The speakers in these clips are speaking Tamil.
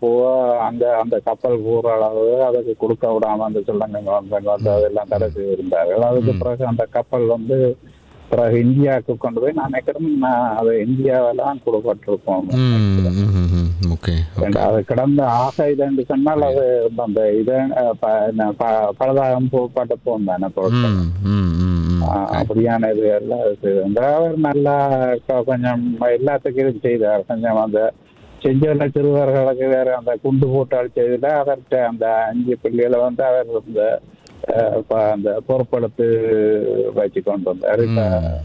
போக அங்க அந்த கப்பல் போற அளவு அதுக்கு கொடுக்க விடாம அந்த சொல்லுங்க வந்து அதெல்லாம் தடை செய்திருந்தார்கள் அதுக்கு பிறகு அந்த கப்பல் வந்து பிறகு இந்தியாவுக்கு கொண்டு போய் நான் நினைக்கிறேன் நான் அது இந்தியாவெல்லாம் கொடுப்பட்டிருக்கோம் ஓகே And அது கிடந்த ஆக இதுன்னு சொன்னால் அது அந்த இதை பலதாகம் போப்பாட்ட போந்தானே பொருட்கள் ஆஹ் அப்படியான இது எல்லாம் இது வந்து அவர் நல்லா கொ- கொஞ்சம் எல்லாத்துக்கும் இது செய்தார் கொஞ்சம் அந்த செஞ்சோல சிறுவர்களுக்கு வேற அந்த குண்டு போட்டால் செய்தல அவர்கிட்ட அந்த அஞ்சு பிள்ளைகளை வந்து அவர் இந்த அஹ், ப- அந்த பொறுப்படுத்து வச்சு கொண்டு வந்தார் இப்ப,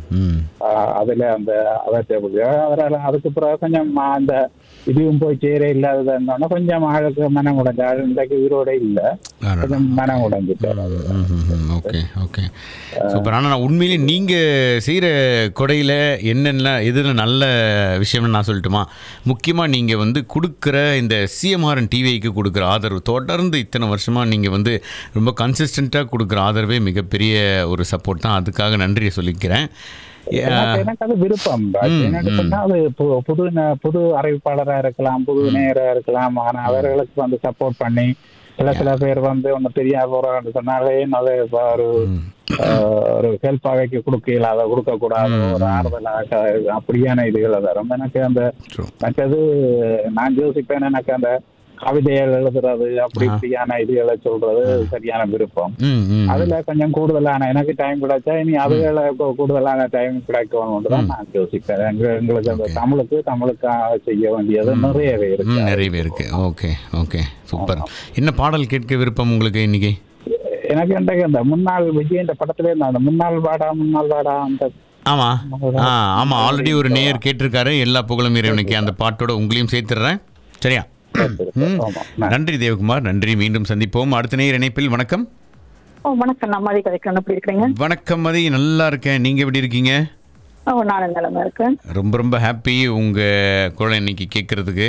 ஆஹ், அதுல அந்த அவர்கிட்ட அவரால் அதுக்கு பிறகு கொஞ்சம் அந்த இதுவும் போய் சேர இல்லாததுன்னா கொஞ்சம் ஆளுக்கு மனம் உடைஞ்சாள் இன்றைக்கு உயிரோட இல்ல கொஞ்சம் மனம் உடைஞ்சிட்டார் அது ஓகே ஓகே சூப்பர் ஆனால் நான் உண்மையிலே நீங்கள் செய்கிற கொடையில் என்னென்ன எதில் நல்ல விஷயம்னு நான் சொல்லட்டுமா முக்கியமாக நீங்கள் வந்து கொடுக்குற இந்த சிஎம்ஆர்என் டிவிக்கு கொடுக்குற ஆதரவு தொடர்ந்து இத்தனை வருஷமாக நீங்கள் வந்து ரொம்ப கன்சிஸ்டண்ட்டாக கொடுக்குற ஆதரவே மிகப்பெரிய ஒரு சப்போர்ட் தான் அதுக்காக நன்றியை சொல்லிக்கிறேன் எனக்கு எனக்கு அது விருப்பம் ராஜ். ம், எனக்கு ம். சொன்னா அது பு- புது ந- புது அறிவிப்பாளரா இருக்கலாம் புது நேரா இருக்கலாம் ஆனா அவர்களுக்கு வந்து சப்போர்ட் பண்ணி சில சில பேர் வந்து ஒண்ணு தெரியாத போறாங்கன்னு சொன்னாலே அது இப்ப ஒரு ஆஹ், ஒரு ஹெல்ப் அவைக்கு கொடுக்கல அதை கொடுக்க கூடாது ஒரு ஆறுதலாக அப்படியான இதுகளை தரும் எனக்கு அந்த மற்றது நான் யோசிப்பேன் எனக்கு அந்த கவிதைகள் எழுதுறது அப்படி இப்படியான இதுகளை சொல்றது சரியான விருப்பம் ம் ம் அதுல கொஞ்சம் கூடுதலான எனக்கு டைம் கிடைச்சா இனி அதுகளை கூ- கூடுதலான டைம் கிடைக்கணும்னு தான் நான் யோசிப்பேன் எங்க- எங்களுக்கு அந்த தமிழுக்கு தமிழுக்காக செய்ய வேண்டியது நிறையவே இருக்கு ம் நிறையவே இருக்கு ஓகே ஓகே சூப்பர் என்ன பாடல் கேட்க விருப்பம் உங்களுக்கு இன்னைக்கு எனக்கு இன்றைக்கு அந்த முன்னாள் விஜய் இந்த படத்துல இருந்த அந்த முன்னாள் வாடா முன்னாள் வாடா அந்த ஆமா ஆ ஆமாம் ஆல்ரெடி ஒரு நேயர் கேட்டிருக்காரு எல்லா புகழும் இறைவனுக்கு அந்த பாட்டோட உங்களையும் சேர்த்துடுறேன் சரியா ம். ஆமா. நன்றி தேவகுமார் நன்றி மீண்டும் சந்திப்போம் அடுத்த நேயர் இணைப்பில் வணக்கம் ஓ வணக்கம் நான் மாதிரி கதைக்கிறேன் எப்படி இருக்கிறீங்க வணக்கம் மதி நல்லா இருக்கேன் நீங்க எப்படி இருக்கீங்க ஓ நான் நிலைமை இருக்கேன் ரொம்ப ரொம்ப ஹாப்பி உங்க குரல் இன்னைக்கு கேட்கறதுக்கு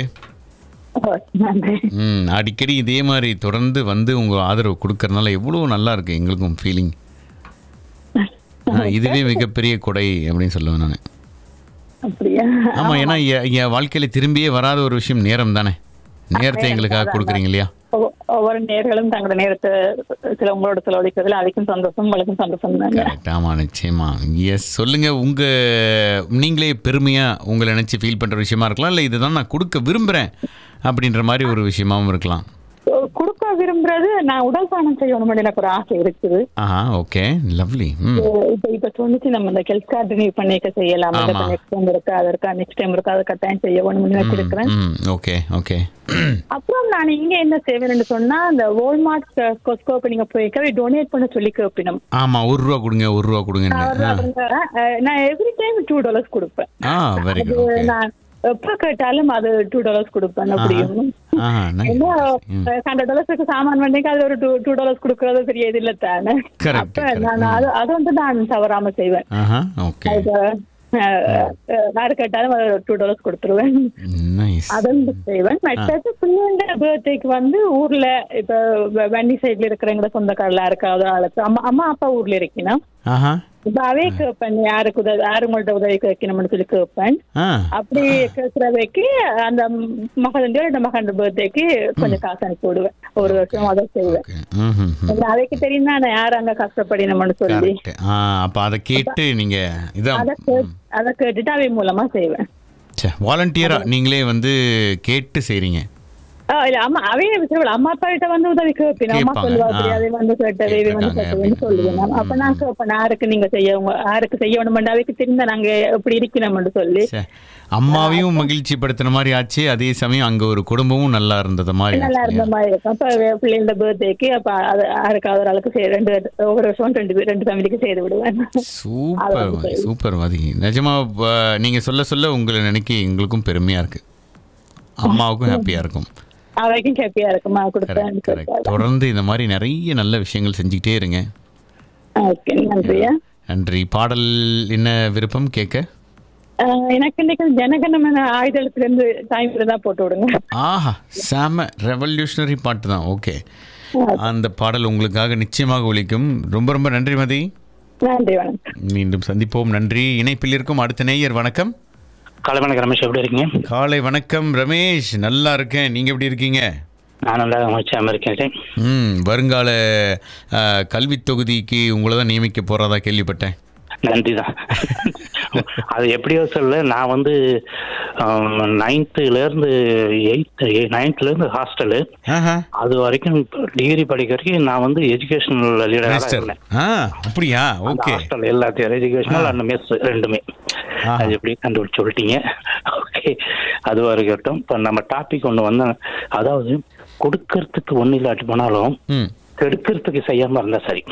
ஓ, நன்றி ம் அடிக்கடி இதே மாதிரி தொடர்ந்து வந்து உங்க ஆதரவு கொடுக்கறதுனால எவ்வளோ நல்லா இருக்கு எங்களுக்கும் ஃபீலிங் இதுவே மிகப்பெரிய கொடை அப்படின்னு சொல்லுவேன் நான் அப்படியா ஆமா ஏன்னா என் என் வாழ்க்கையில திரும்பியே வராத ஒரு விஷயம் நேரம் தானே நேரத்தை எங்களுக்காக கொடுக்குறீங்க இல்லையா ஒவ்வொ- ஒவ்வொரு நேர்களும் தங்களோட நேரத்தை சில உங்களோட செலவழிக்கிறதுல அதுக்கும் சந்தோஷம் உங்களுக்கும் சந்தோஷம் தாங்க கரெக்ட் ஆமாம் நிச்சயமா எஸ் சொல்லுங்க உங்க நீங்களே பெருமையா உங்களை நினைச்சு ஃபீல் பண்ற விஷயமா இருக்கலாம் இல்லை இதுதான் நான் கொடுக்க விரும்புறேன் அப்படின்ற மாதிரி ஒரு விஷயமாவும் இருக்கலாம் ஓ, கொடுக்க விரும்புறது நான் உடல் தானம் செய்யணும் எனக்கு ஒரு ஆசை இருக்குது ஆஹா ஓகே லவ்லி ம் ஓ, இப்ப இப்ப சொன்னிச்சு நம்ம இந்த ஹெல்த் கார்டு ரினியூ பண்ணிக்க செய்யலாம் ஆமா. நெக்ஸ்ட் டைம் இருக்கா அது இருக்கா நெக்ஸ்ட் டைம் இருக்கா அது கட்டாயம் செய்ய வேணும்னு நினைச்சிருக்கிறேன் ம் ஓகே ஓகே அப்புறம் நான் இங்க என்ன செய்வேன்னு சொன்னா இந்த வால்மார்ட் கொஸ்கோக்கு நீங்க போய் டொனேட் பண்ண சொல்லி கேப்பினோம் ஆமா ஒரு ரூபா கொடுங்க ஒரு ரூபா கொடுங்க நான் எவ்ரி டைம் டூ டாலர்ஸ் கொடுப்பேன் ஆ வெரி அது குட் ஓகே நான் எப்ப கேட்டாலும் அது டூ டாலர்ஸ் கொடுப்பேன் அப்படியும் ஆ ஏன்னா ஹண்ட்ரட் டாலர்ஸ்க்கு சாமான் வண்டிக்கு அது ஒரு டூ டூ டாலர்ஸ் கொடுக்கறது பெரிய இது இல்ல தானே Correct, அப்ப correct. நான் அது அது வந்து நான் தவறாம செய்வேன் ஆஹா ஓகே அது, அஹ், அஹ், யாரு கேட்டாலும் அது டூ டாலர்ஸ் கொடுத்துருவேன் நைஸ் அது வந்து செய்வேன் மற்றது பிள்ளைங்க பர்த்டேக்கு வந்து ஊர்ல இப்ப வ- வன்னி சைட்ல இருக்கிறவங்க சொந்தக்காரலாம் இருக்காத ஆளுக்கு அம்மா அம்மா அப்பா ஊர்ல இருக்கணும் ஆஹா இப்ப அவே கேட்பேன் யாருக்கு உதவி யாரு உங்கள்ட்ட உதவி கேட்கணும்னு சொல்லி கேட்பேன் ஆ அப்படி கேட்கறவைக்கு அந்த மகன் இந்த மகன் பர்த்டேக்கு கொஞ்சம் காசு அனுப்பி விடுவேன் ஒரு வருஷம் அதை செய்வேன் ஓகே ம் ம் ஏன்னா அவைக்கு தெரியும் தான் யார் அங்க கஷ்டப்படினோம்னு சொல்லி கரெக்ட் ஆ அப்போ அதை கேட்டு நீங்க இதான் அதை கே- அதை கேட்டுட்டு அவை மூலமா செய்வேன் வாலண்டியரா நீங்களே வந்து கேட்டு செய்றீங்க ஆ, இல்ல அம்மா அவைய விஷயம் அம்மா அப்பா கிட்ட வந்து உதவி கேட்பேன் அம்மா கேட்பாங்க. சொல்லுவா ஆ. அப்படி அதை வந்து கேட்டது இதை வந்து கேட்டிருக்காங்க கேட்டதுன்னு சொல்லுவேன் நான். அப்ப நான் கேட்பேன் யாருக்கு நீங்க செய்ய உங்க யாருக்கு செய்ய வேணுமெண்டு அவைக்கு தெரிந்த நாங்க எப்படி இருக்கணும்னு சொல்லி சே, அம்மாவையும் மகிழ்ச்சி படுத்தின மாதிரி ஆச்சு அதே சமயம் அங்க ஒரு குடும்பமும் நல்லா இருந்தது மாதிரி நல்லா ஆச்சு இருந்த மாதிரி இருக்கும் அப்ப வே- பிள்ளைங்களோட பர்த்டேக்கு அப்ப அது யாருக்காவது ஒரு ஆளுக்கு செய்ய ரெண்டு ஒவ்வொரு வருஷம் ரெண்டு பேர் ரெண்டு ஃபேமிலிக்கு செய்து விடுவேன் சூப்பர் வாதி, சூப்பர் வாதி நிஜமா வ- நீங்க சொல்ல சொல்ல உங்களை நினைக்க எங்களுக்கும் பெருமையா இருக்கு அம்மாவுக்கும் ஹாப்பியா இருக்கும் அவைக்கும் ஹாப்பியா இருக்குமா கொடுத்தேன் கரெக்ட் கரெக்ட் தொடர்ந்து இந்த மாதிரி நிறைய நல்ல விஷயங்கள் செஞ்சுக்கிட்டே இருங்க ஓகே நன்றியா நன்றி பாடல் என்ன விருப்பம் கேட்க ஆஹ் எனக்கு இன்னைக்கு ஜனகணமன ஆயுதத்துல இருந்து டைம் இருந்தா போட்டு விடுங்க ஆஹா செம ரெவல்யூஷனரி பாட்டு தான் ஓகே அந்த பாடல் உங்களுக்காக நிச்சயமாக ஒலிக்கும் ரொம்ப ரொம்ப நன்றி மதி நன்றி வணக்கம் மீண்டும் சந்திப்போம் நன்றி இணைப்பில் இருக்கும் அடுத்த நேயர் வணக்கம் காலை வணக்கம் ரமேஷ் எப்படி இருக்கீங்க காலை வணக்கம் ரமேஷ் நல்லா இருக்கேன் நீங்க எப்படி இருக்கீங்க நான் நல்லா அமைச்சாம இருக்கேன் ம் வருங்கால அஹ், கல்வித் தொகுதிக்கு உங்களை தான் நியமிக்க போறதா கேள்விப்பட்டேன் நன்றி தான் அது எப்படியோ சொல்ல நான் வந்து நைன்த்துலேருந்து எயித்து நைன்த்துலேருந்து ஹாஸ்டலு ஆஹா அது வரைக்கும் டிகிரி படிக்க வரைக்கும் நான் வந்து எஜுகேஷனல் லீடராக ரெஜிஸ்டர் இருந்தேன் ஆ அப்படியா ஓகே ஹாஸ்டல் எல்லாத்தையும் எஜுகேஷனல் அண்ட் மெஸ் ரெண்டுமே ஆஹா. அது எப்படி கண்டுபிடிச்சு சொல்லிட்டீங்க ஓகே அது வரைக்கட்டும் இப்போ நம்ம டாபிக் ஒன்று வந்து அதாவது கொடுக்கறதுக்கு ஒன்றும் இல்லாட்டி போனாலும் ம் கெடுக்கிறதுக்கு செய்யாம இருந்தா சரி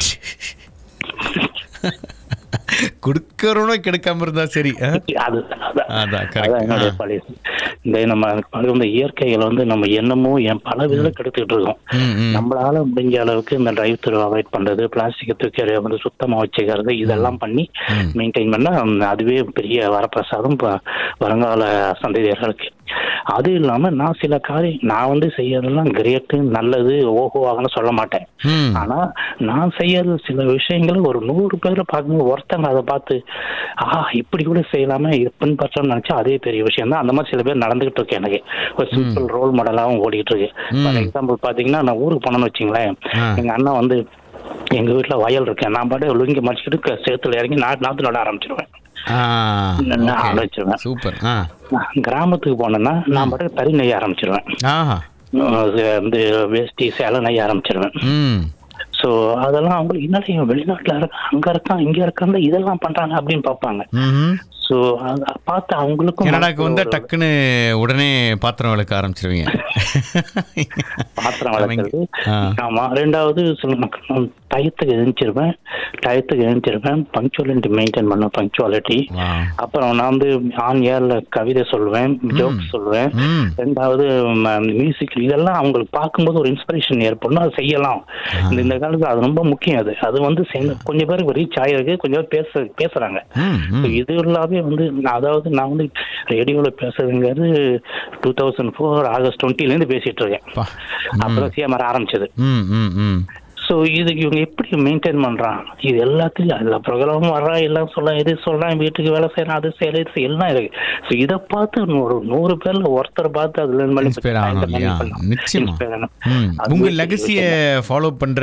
கொடுக்கறோனோ கிடைக்காம இருந்தா சரி ஆ? அது அதான். அதான், correct. அதான் என்னுடைய ஆ. பழைய இந்த நம்ம அது வந்து இயற்கைகளை வந்து நம்ம என்னமோ என் பல விதத்தில் கெடுத்துக்கிட்டு இருக்கோம் ம், ம். நம்மளால முடிஞ்ச அளவுக்கு இந்த டிரைவ் த்ரூ அவாய்ட் பண்றது பிளாஸ்டிக் தூக்கி எறிய வந்து சுத்தமா வச்சுக்கிறது இதெல்லாம் பண்ணி மெயின்டைன் பண்ணா ம், அதுவே பெரிய வரப்பிரசாதம் ப- வருங்கால சந்ததியர்களுக்கு அது இல்லாம நான் சில காரியம் நான் வந்து செய்யறதெல்லாம் கிரேட்டு நல்லது ஓஹோவாகன்னு சொல்ல மாட்டேன் ம் ஆனா நான் செய்யறது சில விஷயங்கள் ஒரு நூறு பேர்ல பார்க்கும்போது ஒருத்தங்க அதை பார்த்து ஆ இப்படி கூட செய்யலாமே இது பின்பற்றணும்னு நினைச்சா அதே பெரிய விஷயம் தான் அந்த மாதிரி சில பேர் நடந்துகிட்டு இருக்கு எனக்கு ஒரு சிம்பிள் ரோல் மாடலாகவும் ஓடிட்டு இருக்கு ஃபார் எக்ஸாம்பிள் பாத்தீங்கன்னா நான் ஊருக்கு போனேன்னு வச்சுங்களேன் ஆ. எங்க அண்ணா வந்து எங்க வீட்டுல வயல் இருக்கேன் நான் பாட்டு லுங்கி மடிச்சுக்கிட்டு க- சேத்துல இறங்கி நாட்டு நாத்து நட ஆரம்பிச்சிருவேன் ஆ நான் okay. ஆரம்பிச்சிருவேன் சூப்பர் ஆ நான் கிராமத்துக்கு போனேன்னா நான் பாட்டு தறி நெய்ய ஆரம்பிச்சிருவேன் ஆஹா அது வந்து வேஷ்டி சேலை நெய்ய ஆரம்பிச்சிருவேன் ம் ஸோ அதெல்லாம் அவங்களுக்கு என்னடா இவன் வெளிநாட்டுல இருக்கான் அங்க இருக்கான் இங்க இருக்கான் இதெல்லாம் பண்றாங்க அப்படின்னு பார்ப்பாங்க ம்ஹும். ஸோ அதை பார்த்து அவங்களுக்கும் கனடாக்கு வந்தா ஒரு டக்குன்னு உடனே பாத்திரம் விளக்க ஆரம்பிச்சிருவீங்க பாத்திரம் வளர்க்குறது ஆ. ஆமா ரெண்டாவது சில மக்கள் டயத்துக்கு எழுந்திருவேன் டயத்துக்கு எழுந்திருவேன் பங்க்சுவாலிட்டி மெயின்டைன் பண்ண பங்க்சுவாலிட்டி Wow. அப்புறம் நான் வந்து ஆன் ஏர்ல கவிதை சொல்லுவேன் ஜோக் சொல்லுவேன் ம். ரெண்டாவது மியூசிக் இதெல்லாம் அவங்களுக்கு பார்க்கும்போது ஒரு இன்ஸ்பிரேஷன் ஏற்படணும் அது செய்யலாம் இந்த இந்த காலத்துல அது ரொம்ப முக்கியம் அது அது வந்து செஞ்ச- கொஞ்சம் பேருக்கு ரீச் ஆயிருக்கு கொஞ்சம் பேர் பேச பேசுறாங்க ம், ம். So இது எல்லாமே வந்து நான் அதாவது நான் வந்து ரேடியோல பேசுறதுங்கிறது டூ தௌசண்ட் ஃபோர் ஆகஸ்ட் டுவெண்ட்டில இருந்து பேசிட்டு இருக்கேன் பா. அப்புறம் சிஎம்ஆர் ஆரம்பிச்சது ம் ம் ம் ஸோ இது இவங்க எப்படி மெயின்டைன் பண்றான் இது எல்லாத்துலயும் எல்லா ப்ரோக்ராமும் வர்றான் எல்லாம் சொல்ல இது சொல்றான் வீட்டுக்கு வேலை செய்யறான் அது செய்யறது இது செய்யறது, எல்லாம் இருக்கு ஸோ இதை பார்த்து ஒரு நூறு பேர்ல ஒருத்தர் பார்த்து அதுல இருந்து பண்ணி இன்ஸ்பயர் ஆகணும் இல்லையா நிச்சயமா Inspire ஆகணும். ம் அது உங்க ஒரு லெகசியை விஷயம். ஃபாலோ பண்ற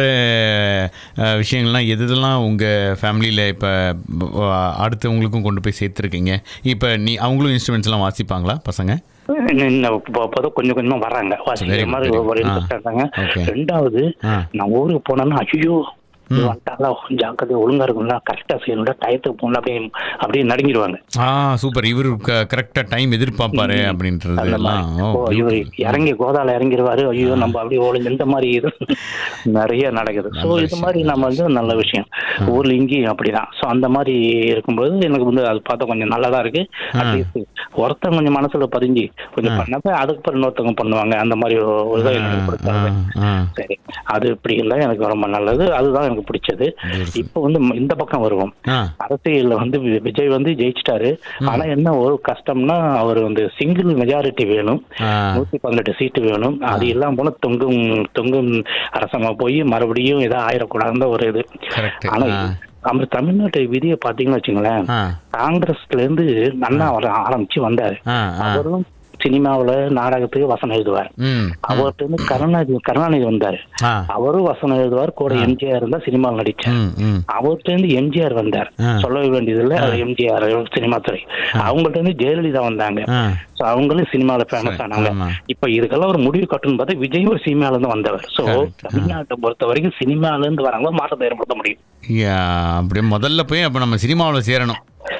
அஹ், விஷயங்கள்லாம் எது எதெல்லாம் உங்க ஃபேமிலியில இப்ப அஹ், அடுத்தவங்களுக்கும் கொண்டு போய் சேர்த்துருக்கீங்க இப்ப நீ அவங்களும் இன்ஸ்ட்ருமெண்ட்ஸ் எல்லாம் வாசிப்பாங்க பசங்க இன்னும் இப்போ இப்போதான் கொஞ்சம் கொஞ்சமா வர்றாங்க வாசிக்கிற Very மாதிரி good, ஒவ்வொரு very good. இன்ட்ரெஸ்ட் இருக்காங்க Okay. ரெண்டாவது ஆ. நான் ஊருக்கு போனேன்னா ஐயோ வந்துட்டால ஜாக்கிரதை ஒழுங்கா இருக்கும்ல கரெக்டா செய்யணும்ல டயத்துக்கு போகணும் அப்படியே அப்படியே நடுங்கிடுவாங்க ஆ சூப்பர் இவர் கரெக்டா டைம் எதிர்பார்ப்பாரு அப்படின்றது அந்த எல்லாம் மாதிரி. ஓ, ஓ, இவர் beautiful. இறங்கி கோதால இறங்கிடுவாரு ஐயோ நம்ம அப்படியே ஒளிஞ்சு இந்த மாதிரி இது நிறைய நடக்குது ஸோ நல்ல இது மாதிரி நம்ம வந்து நல்ல விஷயம் ஊர்ல இங்கேயும் அப்படிதான் ஸோ அந்த மாதிரி இருக்கும்போது எனக்கு வந்து அது பார்த்தா கொஞ்சம் நல்லதா இருக்கு அட்லீஸ்ட் ஒருத்தன் கொஞ்சம் மனசுல பதிஞ்சு கொஞ்சம் பண்ணப்ப அதுக்கப்புறம் இன்னொருத்தவங்க பண்ணுவாங்க அந்த மாதிரி ஒரு இதை எனக்கு ஆ, கொடுத்தாங்க ஆ. சரி அது இப்படி இல்லை எனக்கு ரொம்ப நல்லது அதுதான் எனக்கு பிடிச்சது Beautiful. இப்போ வந்து இந்த பக்கம் வருவோம் ஆ அரசியல்ல வந்து வி- விஜய் வந்து ஜெயிச்சிட்டாரு ஆனா என்ன ஒரு கஷ்டம்னா அவர் வந்து சிங்கிள் மெஜாரிட்டி வேணும் ஆ. நூத்தி பதினெட்டு சீட்டு வேணும் அது எல்லாம் போல தொங்கும் தொங்கும் அரசமா போய் மறுபடியும் ஏதோ ஆயிடக்கூடாதுன்னு ஒரு இது Correct. ஆனா ஆ. நம்ம தமிழ்நாட்டு விதியை பாத்தீங்கன்னு வச்சுங்களேன் ஆ காங்கிரஸ்ல இருந்து அண்ணா வர ஆரம்பிச்சு வந்தாரு ஆ ஆ அவரும் சினிமாவுல நாடகத்துக்கு வசனம் எழுதுவார் ம் அவர்கிட்ட இருந்து கருணாநிதி கருணாநிதி வந்தாரு ஆ அவரும் வசனம் எழுதுவார் கூட எம்ஜிஆர் இருந்தா சினிமாவில் நடிச்சார் ம் ம் அவர்கிட்ட இருந்து எம்ஜிஆர் வந்தார் ஆ. சொல்லவே வேண்டியதில்லை அது எம்ஜிஆர் சினிமா துறை அவங்கள்ட்ட இருந்து ஜெயலலிதா வந்தாங்க ஆ So அவங்களும் சினிமாவில் ஃபேமஸ் ஆனாங்க ஆமா. இப்ப இதுக்கெல்லாம் ஒரு முடிவு கட்டணும் பார்த்தா விஜய் ஒரு சினிமால இருந்து வந்தவர் சோ Correct. தமிழ்நாட்டை பொறுத்த வரைக்கும் சினிமால இருந்து வரவங்க மாற்றத்தை ஏற்படுத்த முடியும் யா அப்படியே முதல்ல போய் அப்போ நம்ம சினிமாவில் சேரணும்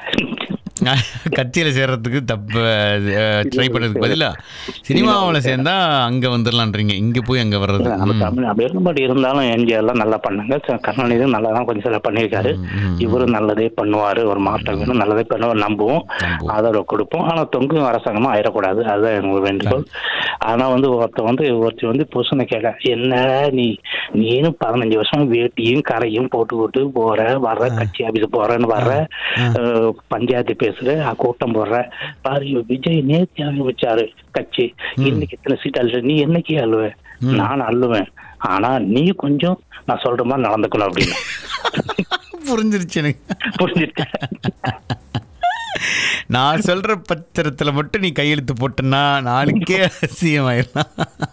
கட்சியில் சேர்றதுக்கு தப்பு ட்ரை பண்ணுறதுக்கு பதிலா சினிமாவில் சேர்ந்தா அங்கே வந்துடலான்றீங்க இங்கே போய் அங்கே வர்றது நம்ம ம். தமிழ் அப்படி இருக்கும்படி இருந்தாலும் எம்ஜிஆர் எல்லாம் நல்லா பண்ணாங்க ச- கருணாநிதியும் நல்லா தான் கொஞ்சம் சில பண்ணியிருக்காரு இவரும் நல்லதே பண்ணுவாரு ஒரு மாற்றம் வேணும் நல்லதே பண்ணுவார் நம்புவோம் நம்புவோம். ஆதரவு கொடுப்போம் ஆனா தொங்கும் அரசாங்கமா ஆயிடக்கூடாது அதுதான் எனக்கு வேண்டுகோள் ஆனா வந்து ஒருத்த வந்து ஒருத்தர் வந்து புருஷனை கேட்க என்ன நீ நீனும் பதினஞ்சு வருஷம் வேட்டியும் கரையும் போட்டு போட்டு போற வர்ற கட்சி ஆபீஸ் போறேன்னு வர்ற அஹ், பஞ்சாயத்து பேசுற அஹ், கூட்டம் போடுற பாரு இவன் விஜய் நேர்த்தி ஆரம்பிச்சாரு கட்சி இன்னைக்கு இத்தனை சீட் அழுற நீ என்னைக்கு அழுவ நான் அள்ளுவேன் ஆனா நீ கொஞ்சம் நான் சொல்ற மாதிரி நடந்துக்கணும் அப்படின்னு புரிஞ்சிருச்சு எனக்கு புரிஞ்சுட்டு நான் சொல்ற பத்திரத்துல மட்டும் நீ கையெழுத்து போட்டனா நாளைக்கே சிஎம் ஆயிடலாம்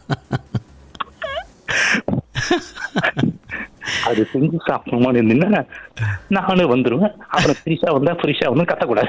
அது செஞ்சு சாப்பிடணுமா நின்னா நானும் வந்துருவேன் அப்புறம் ஃப்ரீஷா வந்தா ஃப்ரீஷா வந்து கத்தக்கூடாது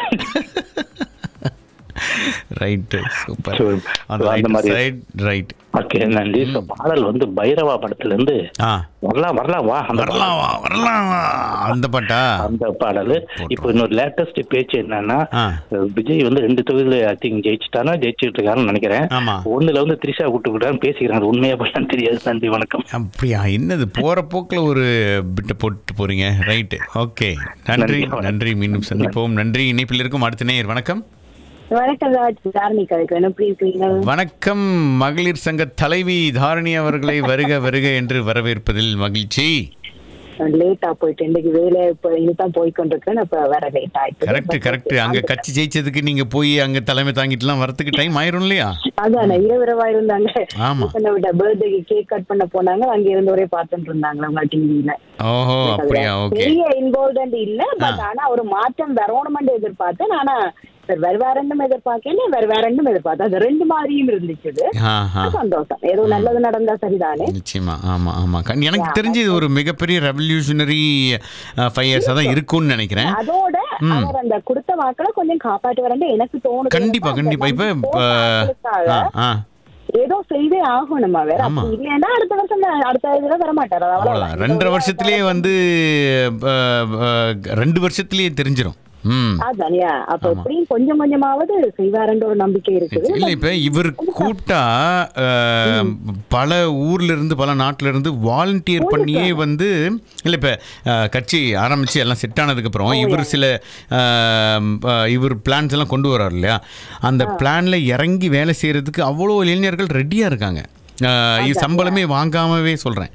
ரைட்டு சூப்பர் So, அந்த so அந்த ரைட் மாதிரி- சைட் ரைட் ஓகே நன்றி ஸோ பாடல் வந்து பைரவா படத்துல இருந்து ஆ வரலாம் வரலாம் வா அந்த வரலாம் வா வரலாம் வா அந்த பாட்டா அந்த பாடல் இப்போ இன்னொரு லேட்டஸ்ட் பேச்சு என்னன்னா ஆ. விஜய் வந்து ரெண்டு தொகுதியில ஐ திங்க் ஜெயிச்சுட்டானா ஜெயிச்சுட்டு இருக்காருன்னு நினைக்கிறேன் ஆமா ஒண்ணுல வந்து த்ரிஷா விட்டு விட்டான்னு பேசிக்கிறாங்க அது உண்மையா பண்ணலாம் தெரியாது நன்றி வணக்கம் அப்படியா என்னது போற போக்குல ஒரு பிட்டு போட்டு போறீங்க ரைட்டு ஓகே நன்றி நன்றி. நன்றி மீண்டும் சந்திப்போம் நன்றி இணைப்பில் இருக்கும் அடுத்த நேயர் வணக்கம் வணக்கம் ராஜ் தாரணி கதைக்கிறேன் எப்படி இருக்கீங்க வணக்கம் மகளிர் சங்க தலைவி தாரணி அவர்களை வருக வருக என்று வரவேற்பதில் மகிழ்ச்சி லேட்டா போயிட்டு இன்னைக்கு வேலை இப்போ இதுதான் போய் கொண்டிருக்கேன் அப்ப வர லேட் ஆயிட்டு கரெக்ட் கரெக்ட் அங்க கட்சி ஜெயிச்சதுக்கு நீங்க போய் அங்க தலைமை தாங்கிட்டுலாம் வரதுக்கு டைம் ஆயிரும் இல்லையா அதான் இரவிரவா இருந்தாங்க ஆமா பண்ண விட்ட பர்த்டேக்கு கேக் கட் பண்ண போனாங்க அங்க இருந்து ஒரே பார்த்துட்டு இருந்தாங்க உங்க டிவில ஓஹோ அப்படியா ஓகே பெரிய இன்வால்வ்மெண்ட் இல்ல பட் ஆனா ஒரு மாற்றம் வரணும்னு எதிர்பார்த்தேன் ஆனா சார் வேற வேற ரெண்டும் எதிர்பார்க்கல வேற வேற ரெண்டும் எதிர்பார்த்தேன் அது ரெண்டு மாதிரியும் இருந்துச்சு இது. ஆஹா சந்தோஷம் ஏதோ நல்லது நடந்தா சரிதானே நிச்சயமா ஆமா ஆமா கண்- எனக்கு தெரிஞ்சு இது ஒரு மிகப்பெரிய ரெவல்யூஷனரி ஃபைவ் இயர்ஸா தான் இருக்கும்னு நினைக்கிறேன் அதோட அவர் அந்த கொடுத்த வாக்களை கொஞ்சம் காப்பாற்றி வரேன் எனக்கு தோணுது கண்டிப்பா கண்டிப்பா இப்ப போட்ட ஆட்களுக்காக ஆ, ஆ ஏதோ செய்தே ஆகணுமா வேற ஆமா. அப்படி இல்லைன்னா அடுத்த வருஷம் தான் அடுத்த இதுல வர மாட்டாரு அது அவ்வளவுதான் அவ்வளவுதான். ரெண்டரை வருஷத்துலயே வந்து அஹ், அஹ், ரெண்டு வருஷத்துலயே தெரிஞ்சிரும் ம் அதானியா அப்ப எப்படியும் கொஞ்சம் கொஞ்சமாவது செய்வாருன்ற ஒரு நம்பிக்கை இருக்குது இல்ல இப்ப இவர் கூப்பிட்டா அஹ், பல ஊர்ல இருந்து பல நாட்டுல இருந்து வாலண்டியர் பண்ணியே வந்து இல்ல இப்ப அஹ், கட்சி ஆரம்பிச்சு எல்லாம் செட் ஆனதுக்கு அப்புறம் இவர் சில அஹ், அஹ், இவர் பிளான்ஸ் எல்லாம் கொண்டு வர்றாரு இல்லையா அந்த பிளான்ல இறங்கி வேலை செய்யறதுக்கு அவ்வளோ இளைஞர்கள் ரெடியா இருக்காங்க அஹ், இது சம்பளமே வாங்காமவே சொல்றேன்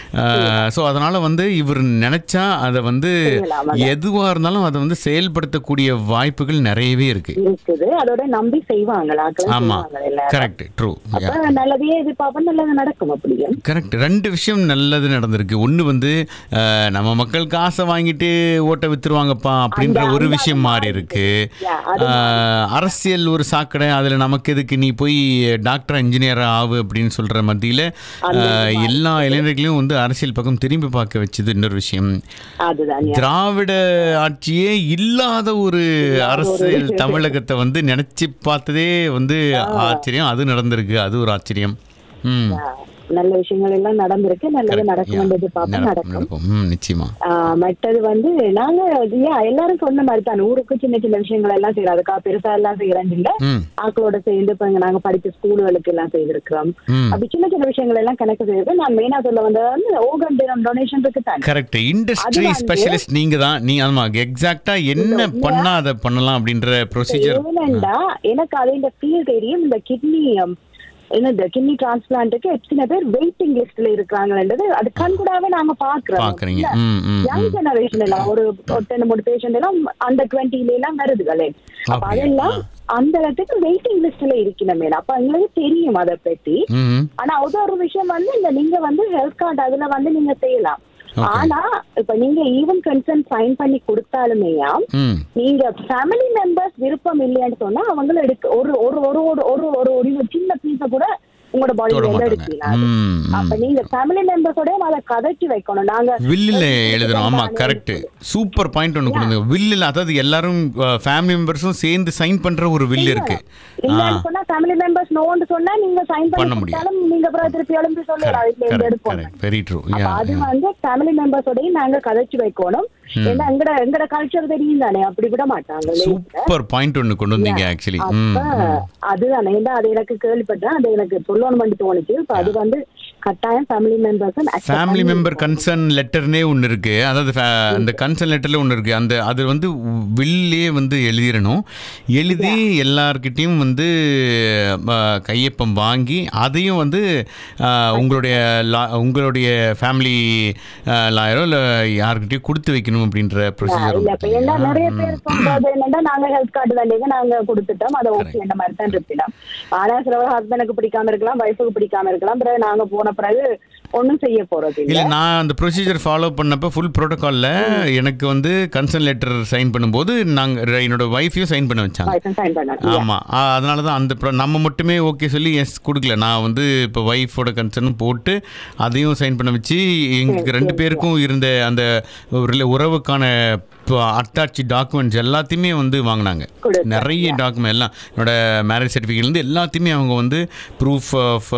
ஸோ அதனால வந்து இவர் நினைச்சா அதை வந்து செய்யலாம், எதுவா இருந்தாலும் அதை வந்து செயல்படுத்தக்கூடிய வாய்ப்புகள் நிறையவே இருக்கு இருக்குது அதோட நம்பி செய்வாங்களா ஆமா செய்வாங்க எல்லாரும் கரெக்ட் ட்ரூ அப்ப நல்லதையே எதிர்பார்ப்போம் நல்லது நடக்கும் அப்படியும் கரெக்ட் ரெண்டு விஷயம் நல்லது நடந்திருக்கு ஒன்று வந்து அஹ், நம்ம மக்கள் காசை வாங்கிட்டு ஓட்டை வித்துருவாங்கப்பா அப்படின்ற அந்த- ஒரு அந்த- விஷயம் அது மாறி இருக்கு Yeah, அது அஹ், அரசியல் ஒரு சாக்கடை அதில் நமக்கு எதுக்கு நீ போய் டாக்டர் இன்ஜினியர் ஆகு அப்படின்னு சொல்ற மத்தியில் எல்லா இளைஞர்களையும் வந்து அரசியல் பக்கம் திரும்பி பார்க்க வச்சது இன்னொரு விஷயம் அதுதான் திராவிட ஆட்சியே இல்லாத ஒரு அரசியல் தமிழகத்தை வந்து நினைச்சு பார்த்ததே வந்து ஆச்சரியம் அது நடந்திருக்கு அது ஒரு ஆச்சரியம் ம் நல்ல விஷயங்கள் எல்லாம் நடந்திருக்கு நல்லது நடக்கும் Yeah. எதிர்பார்ப்போம் நடக்கும், நடக்கும் நடக்கும் ம் நிச்சயமா ஆஹ் மற்றது வந்து நாங்க யா எல்லாரும் சொன்ன மாதிரி தான் ஊருக்கு சின்ன சின்ன விஷயங்கள் எல்லாம் செய்யறோம் அதுக்காக பெருசா எல்லாம் செய்யறது இல்ல ம் ஆக்களோட சேர்ந்து இப்ப இங்க நாங்க படிச்ச ஸ்கூல்களுக்கு எல்லாம் செய்திருக்கிறோம் ம் அப்படி சின்ன சின்ன விஷயங்கள் எல்லாம் கணக்கு செய்திருக்கோம் நான் மெயினா சொல்ல வந்தது வந்து ஓகன் டொனேஷன் இருக்கு தான் கரெக்ட் இண்டஸ்ட்ரி அது வந்து- ஸ்பெஷலிஸ்ட் நீங்க தான் நீ ஆமா எக்ஸாக்ட்டா என்ன பண்ணா அதை பண்ணலாம் அப்படின்ற ப்ரொசீஜர் ஏனண்டா எனக்கு அது இந்த ஃபீல் தெரியும் இந்த கிட்னி என்னது கிட்னி டிரான்ஸ்பிளான்ட்டுக்கு எத்தனை பேர் வெயிட்டிங் லிஸ்ட்ல இருக்கிறாங்கன்றது அது கண்கூடாவே நாங்க பாக்குறோம் பாக்குறீங்க ம் ம் யங் ஜெனரேஷன் எல்லாம் ஒரு ஒரு ரெண்டு மூணு பேஷண்ட் எல்லாம் அண்டர் டுவெண்ட்டில எல்லாம் வருதுகளே அப்ப அப்படியா? அதெல்லாம் அந்த இடத்துக்கு வெயிட்டிங் லிஸ்ட்ல இருக்கணுமே அப்ப எங்களுக்கு தெரியும் அதை பத்தி ம் ஆனா அது ஒரு விஷயம் வந்து இந்த நீங்க வந்து ஹெல்த் கார்டு அதுல வந்து நீங்க செய்யலாம் Okay. ஆனா இப்ப நீங்க ஈவன் கன்சர்ன் சைன் பண்ணி கொடுத்தாலுமேயா ம் நீங்க ஃபேமிலி மெம்பர்ஸ் விருப்பம் இல்லையான்னு சொன்னா அவங்கள எடுக்க ஒரு ஒரு ஒரு ஒரு ஒரு ஒரு ஒரு சின்ன பீஸ கூட உங்களோட தொட பாடியில மாட்டாங்க எடுக்கலாம் ம் அப்ப ம் நீங்க ஃபேமிலி மெம்பர்ஸோட அதை கதைச்சு வைக்கணும் நாங்க வில்லில் எழுதுறோம் ஆமா கரெக்ட் சூப்பர் பாயிண்ட் ஒன்று கொடுங்க வில்லில் அதாவது எல்லாரும் ஃபேமிலி மெம்பர்ஸும் சேர்ந்து சைன் பண்ற ஒரு வில் இருக்கு ஆ இல்லன்னு சொன்னா ஃபேமிலி மெம்பர்ஸ் நோன்னு சொன்னா நீங்க சைன் பண்ண பண்ணி முடியாது. கொடுத்தாலும் நீங்க அப்புறம் திருப்பி எழும்பி சொல்லலாம் இதுல இருந்து கரெக்ட் எடுப்போம் கரெக்ட் வெரி ட்ரூ அப்ப அது வந்து ஃபேமிலி மெம்பர்ஸோடய நாங்க கதைச்சு வைக்கணும் ஏன்னா எங்கட எங்கட கல்ச்சர் தெரியும் தானே அப்படி விட மாட்டாங்க லேட்ல. சூப்பர் பாயிண்ட் ஒன்று கொண்டு வந்தீங்க ஆக்சுவலி ம் அப்ப அதுதானே ஏன்னா அது எனக்கு கேள்விப்பட்டேன் அது எனக்கு சொல்லணும்னு தோணுச்சு இப்ப அது வந்து கட்டாயம் family members family member concern லெட்டர்னே ஒன்று இருக்கு அதாவது fa- அந்த கன்சர்ன் லெட்டர்ல ஒன்று இருக்கு அந்த அது வந்து வில்லே வந்து எழுதிடணும் எழுதி எல்லார்கிட்டயும் வந்து அஹ், கையொப்பம் வாங்கி அதையும் வந்து அஹ், உங்களுடைய law- உங்களுடைய ஃபேமிலி லாயரோ இல்லை யார்கிட்டயும் கொடுத்து வைக்கணும் அப்படின்ற ப்ரொசீஜர் இல்ல இப்ப என்ன நிறைய பேர் சொல்றது என்னன்னா நாங்க ஹெல்த் கார்டு தானே நாங்க கொடுத்துட்டோம் அதை ஓகே இந்த மாதிரி தான் இருப்பினோம் ஆனா சில ஹஸ்பண்டுக்கு பிடிக்காம இருக்கலாம் ஒய்ஃபுக்கு பிடிக்காம இருக்கலாம் பிறகு நாங்க போன போன பிறகு ஒண்ணும் செய்ய போறது இல்லை இல்ல நான் அந்த ப்ரொசீஜர் ஃபாலோ பண்ணப்போ ஃபுல் ப்ரோட்டோகாலில் எனக்கு வந்து கன்சர்ன் லெட்டர் சைன் பண்ணும்போது நாங்கள் என்னோட ஒய்ஃபையும் சைன் பண்ண வச்சாங்க லைசன்ஸ் சைன் பண்ண ஆமாம் அதனால தான் அந்த pro- நம்ம மட்டுமே ஓகே சொல்லி எஸ் கொடுக்கல நான் வந்து இப்போ ஒய்ஃபோட கன்சர்னும் போட்டு அதையும் சைன் பண்ண வச்சு எங்களுக்கு ரெண்டு பேருக்கும் இருந்த அந்த ஒரு உறவுக்கான இப்போ அட்டாச்சி டாக்குமெண்ட்ஸ் எல்லாத்தையுமே வந்து வாங்கினாங்க கொடுத்தாங்க. நிறைய டாக்குமெண்ட் எல்லாம் என்னோட மேரேஜ் சர்டிஃபிகேட்லேருந்து எல்லாத்தையுமே அவங்க வந்து ப்ரூஃப் ஆஃப்